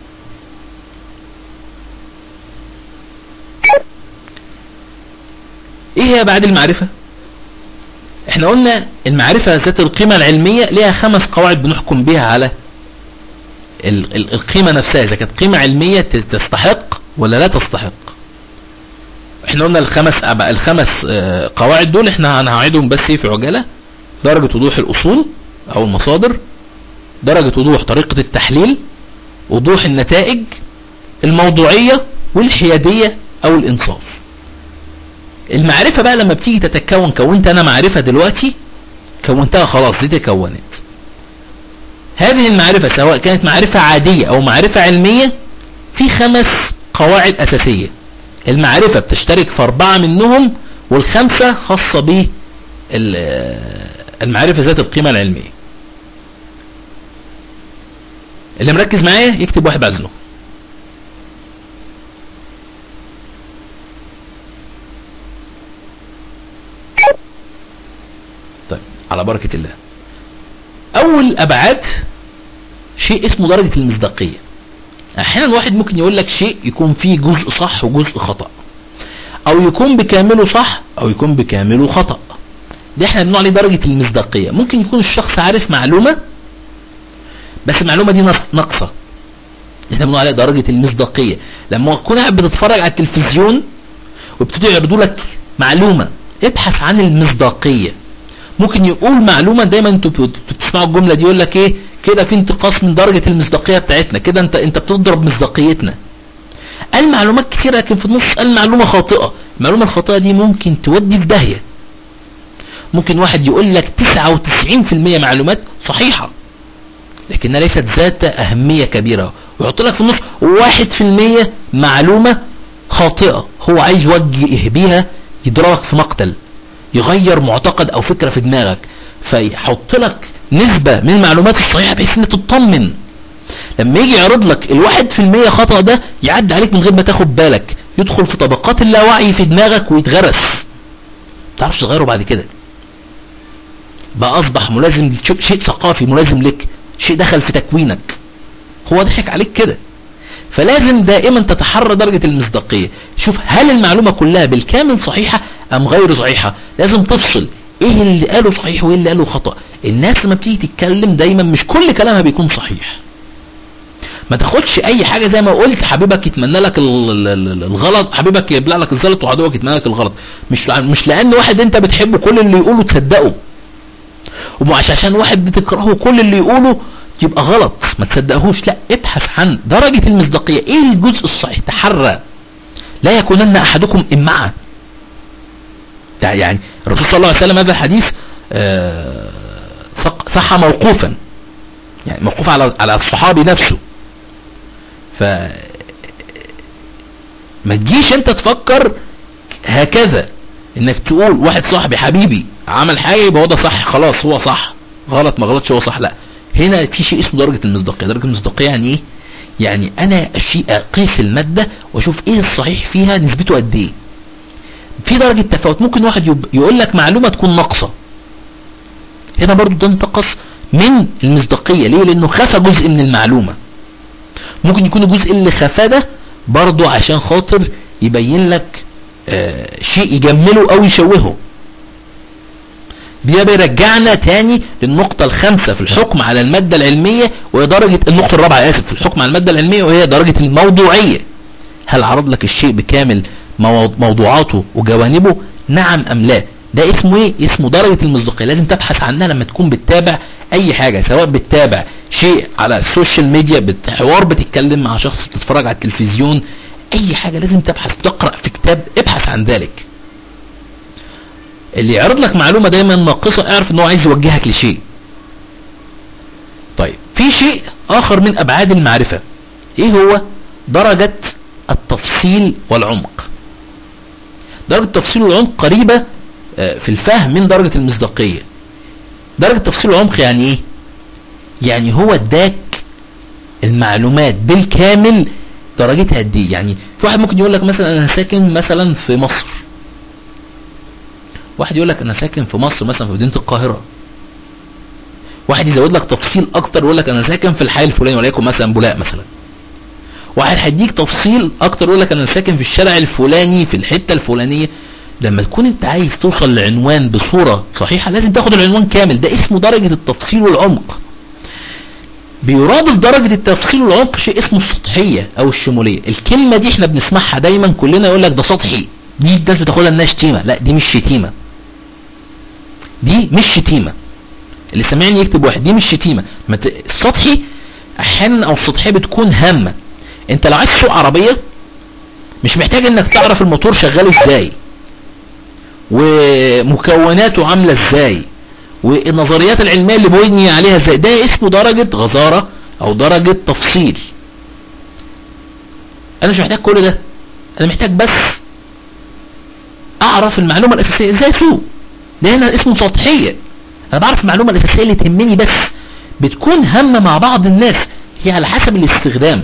ايه هي بعد المعرفة احنا قلنا المعرفة ذات القيمة العلمية لها خمس قواعد بنحكم بها على ال ال القيمة نفسها اذا كانت قيمة علمية تستحق ولا لا تستحق احنا قلنا الخمس الخمس قواعد دول احنا هنعيدهم بس في عجالة درجة وضوح الاصول او المصادر درجة وضوح طريقة التحليل وضوح النتائج الموضوعية والحيادية او الانصاف المعرفة بقى لما بتيجي تتكون كونت انا معرفة دلوقتي كونتها خلاص دي تكونت هذه المعرفة سواء كانت معرفة عادية او معرفة علمية في خمس قواعد اساسية المعرفة بتشترك في اربعة منهم والخمسة خاصة به المعرفة ذات القيمة العلمية اللي مركز معايا يكتب واحد بعد ذنوب طيب على بركة الله اول ابعاد شيء اسمه درجة المصداقية احيانا واحد ممكن يقول لك شيء يكون فيه جزء صح وجزء خطأ او يكون بكامله صح او يكون بكامله خطأ دي احنا بنقول عليه درجة المصداقية ممكن يكون الشخص عارف معلومة بس المعلومة دي ناقص- ناقصة احنا بنقول عليها درجة المصداقية لما تكون قاعد بتتفرج على التلفزيون وابتدوا يعرضوا لك معلومة ابحث عن المصداقية ممكن يقول معلومة دايما انتوا بت- بتسمعوا الجملة دي يقول لك ايه كده في انتقاص من درجة المصداقية بتاعتنا كده انت انت بتضرب مصداقيتنا قال معلومات كتير لكن في النص قال معلومة خاطئة المعلومة الخاطئة دي ممكن تودي في داهية ممكن واحد يقول لك 99% معلومات صحيحة لكنها ليست ذات أهمية كبيرة ويحط لك في النص 1% معلومة خاطئة هو عايز يوجه بيها يضربك في مقتل يغير معتقد أو فكرة في دماغك فيحط لك نسبة من المعلومات الصحيحة بحيث ان تطمن لما يجي يعرض لك الواحد في المية خطأ ده يعدي عليك من غير ما تاخد بالك يدخل في طبقات اللاوعي في دماغك ويتغرس متعرفش تغيره بعد كده بقى اصبح ملازم شيء شيء ثقافي ملازم لك شيء دخل في تكوينك هو ضحك عليك كده فلازم دائما تتحرى درجة المصداقية شوف هل المعلومة كلها بالكامل صحيحة ام غير صحيحة لازم تفصل ايه اللي قاله صحيح وايه اللي قاله خطأ الناس لما بتيجي تتكلم دايما مش كل كلامها بيكون صحيح ما تاخدش اي حاجة زي ما قلت حبيبك يتمنى لك ال- ال- ال- الغلط حبيبك يبلع لك الزلط وعدوك يتمنى لك الغلط مش لع- مش لان واحد انت بتحبه كل اللي يقوله تصدقه ومش عشان واحد بتكرهه كل اللي يقوله يبقى غلط ما تصدقهوش لا ابحث عن درجة المصداقية ايه الجزء الصحيح تحرى لا يكونن احدكم امعا ده يعني الرسول صلى الله عليه وسلم هذا الحديث آه، صح- صح موقوفا يعني موقوف على على الصحابي نفسه ف ما تجيش انت تفكر هكذا انك تقول واحد صاحبي حبيبي عمل حاجه يبقى هو ده صح خلاص هو صح غلط ما غلطش هو صح لا هنا في شيء اسمه درجه المصداقيه درجه المصداقيه يعني ايه يعني انا اشيء اقيس الماده واشوف ايه الصحيح فيها نسبته قد ايه في درجه تفاوت ممكن واحد يب- يقول لك معلومه تكون ناقصه هنا برضو ده انتقص من المصداقيه ليه لانه خفى جزء من المعلومه ممكن يكون الجزء اللي خفاه ده برضو عشان خاطر يبين لك آه، شيء يجمله او يشوهه ده بيرجعنا تاني للنقطة الخامسة في الحكم على المادة العلمية وهي درجة النقطة الرابعة آسف في الحكم على المادة العلمية وهي درجة الموضوعية هل عرض لك الشيء بكامل مو- موضوعاته وجوانبه نعم ام لا ده اسمه ايه اسمه درجة المصداقية لازم تبحث عنها لما تكون بتتابع اي حاجة سواء بتتابع شيء على السوشيال ميديا بت- حوار بتتكلم مع شخص بتتفرج على التلفزيون اي حاجة لازم تبحث تقرأ في كتاب ابحث عن ذلك اللي يعرض لك معلومة دايما ناقصة اعرف ان هو عايز يوجهك لشيء طيب في شيء اخر من ابعاد المعرفة ايه هو درجة التفصيل والعمق درجة التفصيل والعمق قريبة آه، في الفهم من درجة المصداقية درجة التفصيل والعمق يعني ايه يعني هو اداك المعلومات بالكامل درجتها قد ايه يعني في واحد ممكن يقول لك مثلا انا ساكن مثلا في مصر واحد يقول لك انا ساكن في مصر مثلا في مدينة القاهرة واحد يزود لك تفصيل اكتر يقول لك انا ساكن في الحي الفلاني وليكن مثلا بولاق مثلا واحد هيديك تفصيل اكتر يقول لك انا ساكن في الشارع الفلاني في الحتة الفلانية لما تكون انت عايز توصل لعنوان بصورة صحيحة لازم تاخد العنوان كامل ده اسمه درجة التفصيل والعمق بيرادف درجة التفصيل والعمق شيء اسمه السطحية او الشمولية الكلمة دي احنا بنسمعها دايما كلنا يقول لك ده سطحي دي الناس بتاخدها انها شتيمة لا دي مش شتيمة دي مش شتيمة اللي سمعني يكتب واحد دي مش شتيمة ما ت- السطحي احيانا او السطحية بتكون هامة انت لو عايز تسوق عربية مش محتاج انك تعرف الموتور شغال ازاي ومكوناته عاملة ازاي والنظريات العلمية اللي بني عليها ازاي ده اسمه درجة غزارة او درجة تفصيل انا مش محتاج كل ده انا محتاج بس اعرف المعلومة الاساسية ازاي اسوق ده هنا اسمه سطحية انا بعرف المعلومة الاساسية اللي تهمني بس بتكون هامة مع بعض الناس هي على حسب الاستخدام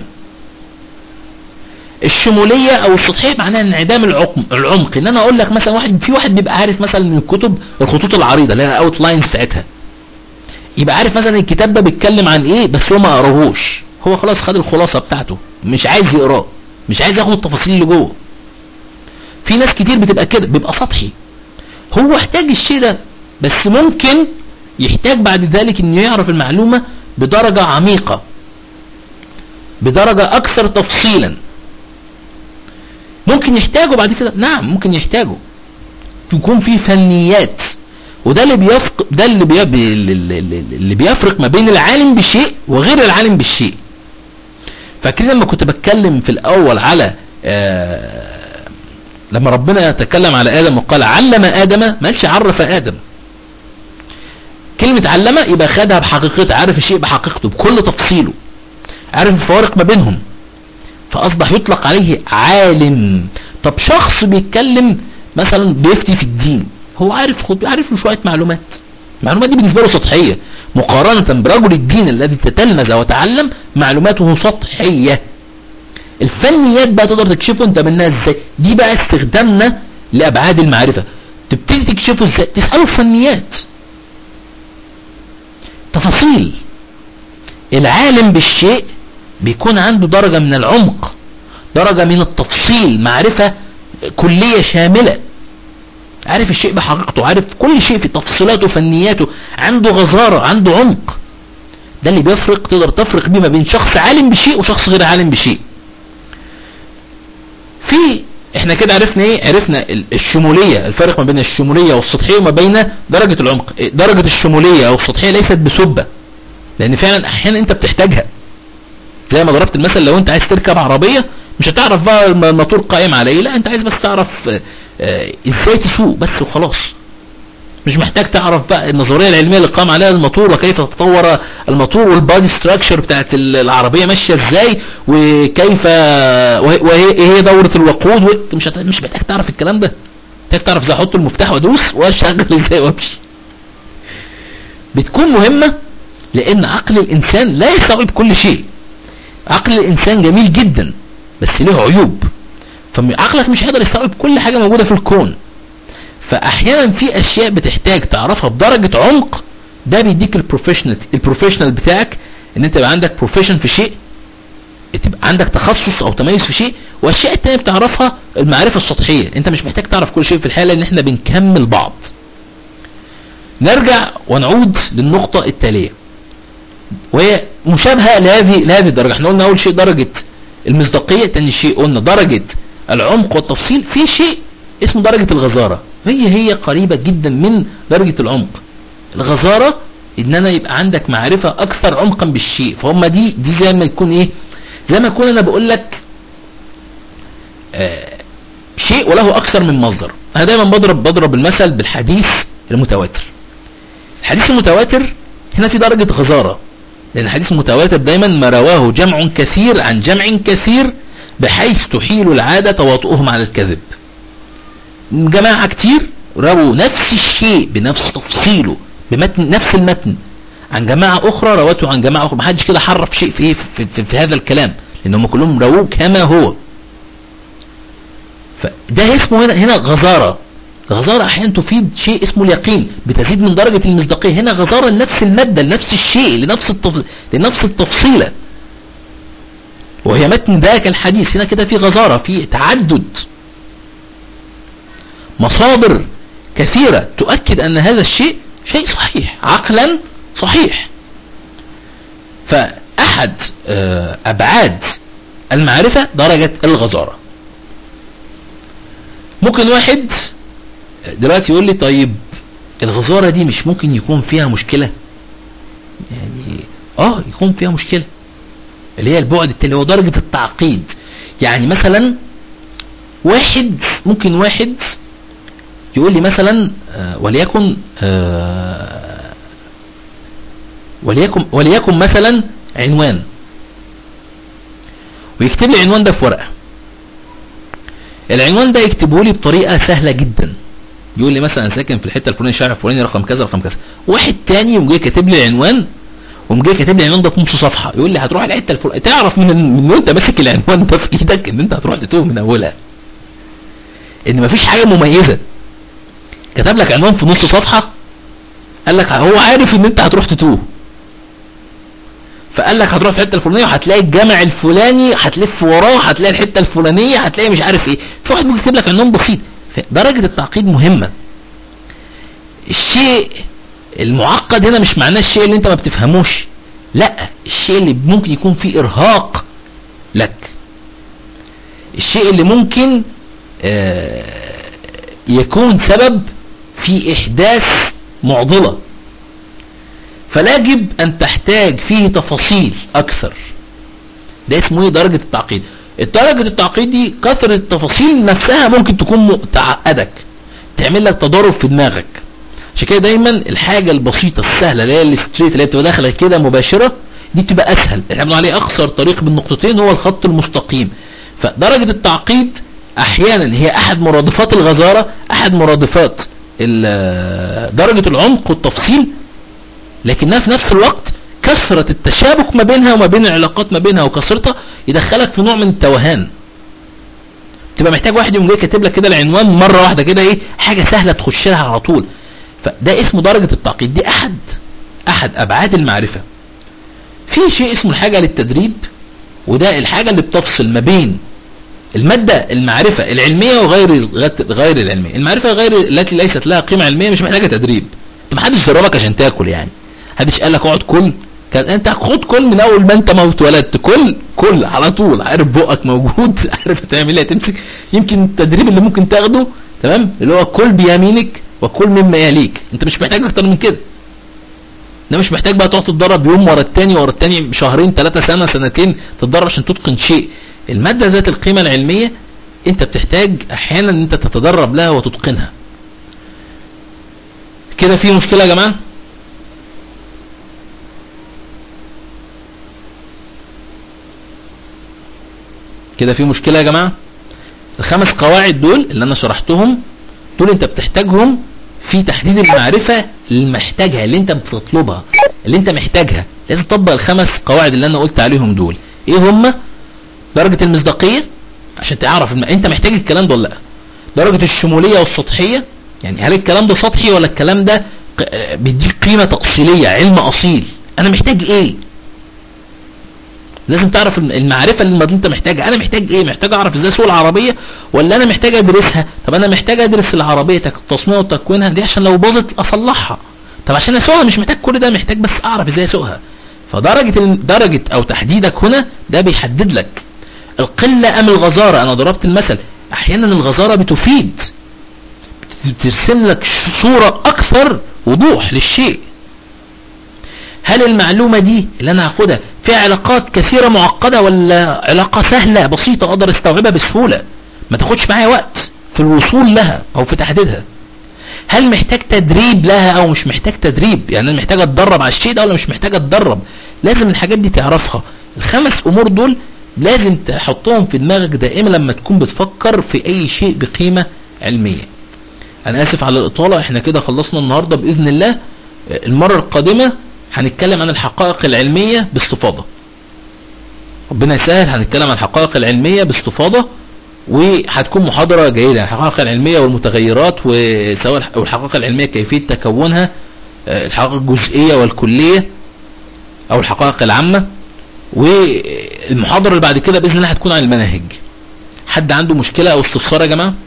الشمولية او السطحية معناها انعدام العمق العمق ان انا اقول لك مثلا واحد في واحد بيبقى عارف مثلا من الكتب الخطوط العريضة اللي هي الاوت لاين بتاعتها يبقى عارف مثلا الكتاب ده بيتكلم عن ايه بس هو ما قراهوش هو خلاص خد الخلاصة بتاعته مش عايز يقراه مش عايز ياخد التفاصيل اللي جوه في ناس كتير بتبقى كده بيبقى سطحي هو احتاج الشيء ده بس ممكن يحتاج بعد ذلك انه يعرف المعلومة بدرجة عميقة بدرجة اكثر تفصيلا ممكن يحتاجه بعد كده نعم ممكن يحتاجه يكون في فنيات وده اللي بيفق ده اللي, بي... اللي بيفرق ما بين العالم بالشيء وغير العالم بالشيء فاكرين لما كنت بتكلم في الاول على آه لما ربنا يتكلم على ادم وقال علم ادم ما قالش عرف ادم كلمة علمه يبقى خدها بحقيقتها عارف الشيء بحقيقته بكل تفصيله عارف الفوارق ما بينهم فاصبح يطلق عليه عالم طب شخص بيتكلم مثلا بيفتي في الدين هو عارف خد عارف له شوية معلومات المعلومات دي بالنسبة له سطحية مقارنة برجل الدين الذي تتلمذ وتعلم معلوماته سطحية الفنيات بقى تقدر تكشفه انت منها ازاي دي بقى استخدامنا لابعاد المعرفة تبتدي تكشفه ازاي تسأله فنيات تفاصيل العالم بالشيء بيكون عنده درجة من العمق درجة من التفصيل معرفة كلية شاملة عارف الشيء بحقيقته عارف كل شيء في تفصيلاته وفنياته عنده غزارة عنده عمق ده اللي بيفرق تقدر تفرق بيه ما بين شخص عالم بشيء وشخص غير عالم بشيء في احنا كده عرفنا ايه عرفنا الشمولية الفرق ما بين الشمولية والسطحية وما بين درجة العمق درجة الشمولية او السطحية ليست بسبة لان فعلا احيانا انت بتحتاجها زي ما ضربت المثل لو انت عايز تركب عربية مش هتعرف بقى الموتور قائم على ايه لا انت عايز بس تعرف اه ازاي تسوق بس وخلاص مش محتاج تعرف بقى النظرية العلمية اللي قام عليها الموتور وكيف تطور الموتور والبادي ستراكشر بتاعت العربية ماشية ازاي وكيف وهي هي دورة الوقود مش مش محتاج تعرف الكلام ده محتاج تعرف ازاي احط المفتاح وادوس واشغل ازاي وامشي بتكون مهمة لان عقل الانسان لا يستوعب كل شيء عقل الانسان جميل جدا بس له عيوب فعقلك مش هيقدر يستوعب كل حاجة موجودة في الكون فاحيانا في اشياء بتحتاج تعرفها بدرجة عمق ده بيديك البروفيشنال البروفيشنال بتاعك ان انت يبقى عندك بروفيشن في شيء تبقى عندك تخصص او تميز في شيء والاشياء التانية بتعرفها المعرفة السطحية انت مش محتاج تعرف كل شيء في الحالة ان احنا بنكمل بعض نرجع ونعود للنقطة التالية وهي مشابهة لهذه لهذه الدرجة احنا قلنا اول شيء درجة المصداقية تاني شيء قلنا درجة العمق والتفصيل في شيء اسمه درجة الغزارة هي هي قريبة جدا من درجة العمق الغزارة ان انا يبقى عندك معرفة اكثر عمقا بالشيء فهم دي دي زي ما يكون ايه زي ما يكون انا بقول لك آه شيء وله اكثر من مصدر انا دايما بضرب بضرب المثل بالحديث المتواتر الحديث المتواتر هنا في درجة غزارة لان الحديث المتواتر دايما ما رواه جمع كثير عن جمع كثير بحيث تحيل العادة تواطؤهم على الكذب جماعة كتير رووا نفس الشيء بنفس تفصيله بمتن نفس المتن عن جماعة اخرى روته عن جماعة اخرى محدش كده حرف شيء في, في, في, في هذا الكلام لانهم كلهم رووه كما هو فده اسمه هنا هنا غزارة غزارة احيانا تفيد شيء اسمه اليقين بتزيد من درجة المصداقية هنا غزارة لنفس المادة لنفس الشيء لنفس التف... لنفس التفصيلة وهي متن ذاك الحديث هنا كده في غزارة في تعدد مصادر كثيرة تؤكد ان هذا الشيء شيء صحيح عقلا صحيح فاحد ابعاد المعرفة درجة الغزارة ممكن واحد دلوقتي يقول لي طيب الغزارة دي مش ممكن يكون فيها مشكلة يعني اه يكون فيها مشكلة اللي هي البعد التاني هو درجة التعقيد يعني مثلا واحد ممكن واحد يقول لي مثلا آه وليكن آه وليكن وليكن مثلا عنوان ويكتب لي العنوان ده في ورقه العنوان ده يكتبه لي بطريقه سهله جدا يقول لي مثلا ساكن في الحته الفلانيه الشارع الفلاني رقم كذا رقم كذا واحد تاني يقوم جاي كاتب لي العنوان وقوم جاي كاتب لي العنوان ده في نص صفحه يقول لي هتروح الحته الفلانيه تعرف من من وانت ماسك العنوان ده في ايدك ان انت هتروح تتوه من اولها ان مفيش حاجه مميزه كتب لك عنوان في نص صفحة قال لك هو عارف ان انت هتروح تتوه فقال لك هتروح في الحته الفلانيه وهتلاقي الجامع الفلاني هتلف وراه هتلاقي الحته الفلانيه هتلاقي مش عارف ايه في واحد ممكن يكتب لك عنوان بسيط درجه التعقيد مهمه الشيء المعقد هنا مش معناه الشيء اللي انت ما بتفهموش لا الشيء اللي ممكن يكون فيه ارهاق لك الشيء اللي ممكن آه يكون سبب في احداث معضلة فلا يجب ان تحتاج فيه تفاصيل اكثر ده اسمه ايه درجة التعقيد درجة التعقيد دي كثرة التفاصيل نفسها ممكن تكون تعقدك تعمل لك تضارب في دماغك عشان كده دايما الحاجة البسيطة السهلة اللي هي الستريت اللي هي بتبقى داخلة كده مباشرة دي بتبقى اسهل احنا بنقول عليه اقصر طريق بالنقطتين هو الخط المستقيم فدرجة التعقيد احيانا هي احد مرادفات الغزارة احد مرادفات درجة العمق والتفصيل لكنها في نفس الوقت كثرة التشابك ما بينها وما بين العلاقات ما بينها وكثرتها يدخلك في نوع من التوهان تبقى محتاج واحد يوم جاي كاتب لك كده العنوان مرة واحدة كده ايه حاجة سهلة تخش لها على طول فده اسمه درجة التعقيد دي احد احد ابعاد المعرفة في شيء اسمه الحاجة للتدريب وده الحاجة اللي بتفصل ما بين المادة المعرفة العلمية وغير غير العلمية المعرفة غير التي ليست لها قيمة علمية مش محتاجة تدريب انت محدش دربك عشان تاكل يعني محدش قال لك اقعد كل كان انت خد كل من اول ما انت ما اتولدت كل كل على طول عارف بقك موجود عارف هتعمل ايه تمسك يمكن التدريب اللي ممكن تاخده تمام اللي هو كل بيمينك وكل مما يليك انت مش محتاج اكتر من كده ده مش محتاج بقى تقعد تتدرب يوم ورا التاني ورا التاني شهرين ثلاثة سنة سنتين تتدرب عشان تتقن شيء المادة ذات القيمة العلمية انت بتحتاج احيانا ان انت تتدرب لها وتتقنها كده في مشكلة يا جماعة كده في مشكلة يا جماعة الخمس قواعد دول اللي انا شرحتهم دول انت بتحتاجهم في تحديد المعرفة اللي محتاجها اللي انت بتطلبها اللي انت محتاجها لازم تطبق الخمس قواعد اللي انا قلت عليهم دول ايه هما درجة المصداقية عشان تعرف الم... انت محتاج الكلام ده ولا لا درجة الشمولية والسطحية يعني هل الكلام ده سطحي ولا الكلام ده بيديك قيمة تأصيلية علم أصيل أنا محتاج إيه لازم تعرف المعرفة اللي انت محتاجها انا محتاج ايه محتاج اعرف ازاي اسوق العربية ولا انا محتاج ادرسها طب انا محتاج ادرس العربية تصميمها وتكوينها دي عشان لو باظت اصلحها طب عشان اسوقها مش محتاج كل ده محتاج بس اعرف ازاي اسوقها فدرجة درجة او تحديدك هنا ده بيحدد لك القلة ام الغزارة انا ضربت المثل احيانا الغزارة بتفيد بترسم لك صورة اكثر وضوح للشيء هل المعلومة دي اللي انا هاخدها فيها علاقات كثيرة معقدة ولا علاقة سهلة بسيطة اقدر استوعبها بسهولة ما تاخدش معايا وقت في الوصول لها او في تحديدها هل محتاج تدريب لها او مش محتاج تدريب يعني انا محتاج اتدرب على الشيء ده ولا مش محتاج اتدرب لازم الحاجات دي تعرفها الخمس امور دول لازم تحطهم في دماغك دائما لما تكون بتفكر في اي شيء بقيمة علمية انا اسف على الاطالة احنا كده خلصنا النهاردة باذن الله المرة القادمة هنتكلم عن الحقائق العلمية باستفاضة ربنا يسهل هنتكلم عن الحقائق العلمية باستفاضة وهتكون محاضرة جيدة الحقائق العلمية والمتغيرات وسواء الحقائق العلمية كيفية تكونها الحقائق الجزئية والكلية او الحقائق العامة والمحاضرة اللي بعد كده بإذن الله هتكون عن المناهج حد عنده مشكلة او استفسار يا جماعة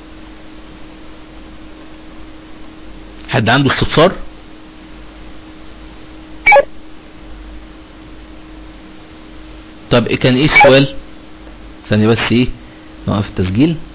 حد عنده استفسار طب كان ايه السؤال ثانية بس ايه نوقف التسجيل